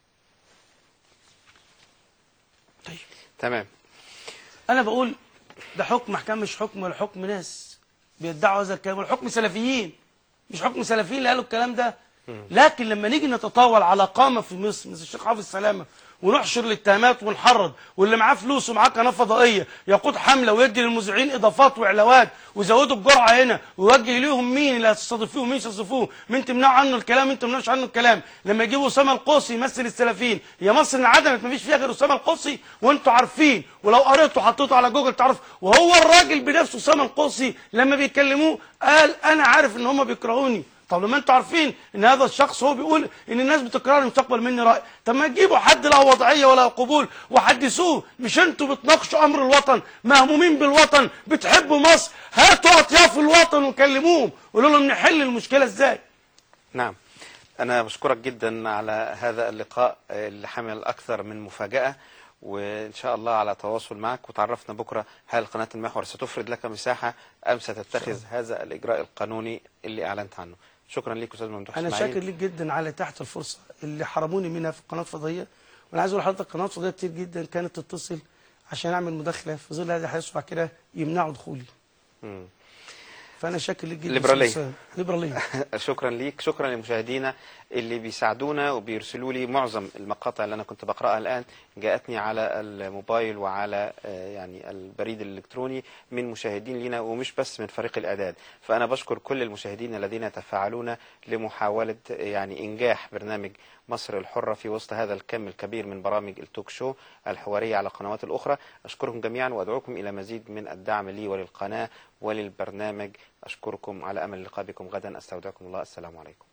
تمام أنا بقول ده حكم محكمة مش حكم ولا حكم ناس بيدعوا هذا الكلام والحكم سلفيين مش حكم سلفيين اللي قالوا الكلام ده لكن لما نيجي نتطاول على قامة في مصر مثل الشيخ حافظ سلامة ونحشر الاتهامات ونحرض واللي معاه فلوس ومعاه قناه فضائيه يقود حمله ويدي للمذيعين اضافات وعلاوات ويزودوا الجرعه هنا ويوجه ليهم مين اللي هتستضيفوه ومين يستضيفوه مين تمنعوا عنه الكلام مين تمنعوش عنه الكلام لما يجيبوا اسامه القوسي يمثل السلفيين هي مصر انعدمت مفيش فيها غير اسامه القوسي وانتوا عارفين ولو قريتوا حطيتوا على جوجل تعرف وهو الراجل بنفسه اسامه القوسي لما بيكلموه قال انا عارف ان هم بيكرهوني طب لما انتوا عارفين ان هذا الشخص هو بيقول ان الناس بتكرهني مش تقبل مني راي طب ما تجيبوا حد له وضعيه ولا قبول وحدثوه مش انتوا بتناقشوا امر الوطن مهمومين بالوطن بتحبوا مصر هاتوا اطياف الوطن وكلموهم قولوا لهم نحل المشكله ازاي نعم أنا بشكرك جدا على هذا اللقاء اللي حمل أكثر من مفاجأة وإن شاء الله على تواصل معك وتعرفنا بكرة هل قناة المحور ستفرد لك مساحة أم ستتخذ هذا الإجراء القانوني اللي أعلنت عنه شكرا لك أستاذ ممدوح انا إسماعيل. شاكر ليك جدا على تحت الفرصه اللي حرموني منها في القناه الفضائيه وانا عايز اقول لحضرتك قنوات فضائيه كتير جدا كانت تتصل عشان اعمل مداخله في ظل هذه الحدث وبعد كده يمنعوا دخولي مم. فانا شاكر ليك جدا ليبرالية. أستاذ أسامة. ليبراليه شكرا ليك شكرا لمشاهدينا اللي بيساعدونا وبيرسلوا لي معظم المقاطع اللي انا كنت بقراها الان جاءتني على الموبايل وعلى آه، يعني البريد الالكتروني من مشاهدين لنا ومش بس من فريق الاعداد فانا بشكر كل المشاهدين الذين يتفاعلون لمحاوله آه، يعني انجاح برنامج مصر الحرة في وسط هذا الكم الكبير من برامج التوك شو الحوارية على القنوات الأخرى أشكركم جميعا وأدعوكم إلى مزيد من الدعم لي وللقناة وللبرنامج أشكركم على أمل اللقاء بكم غدا أستودعكم الله السلام عليكم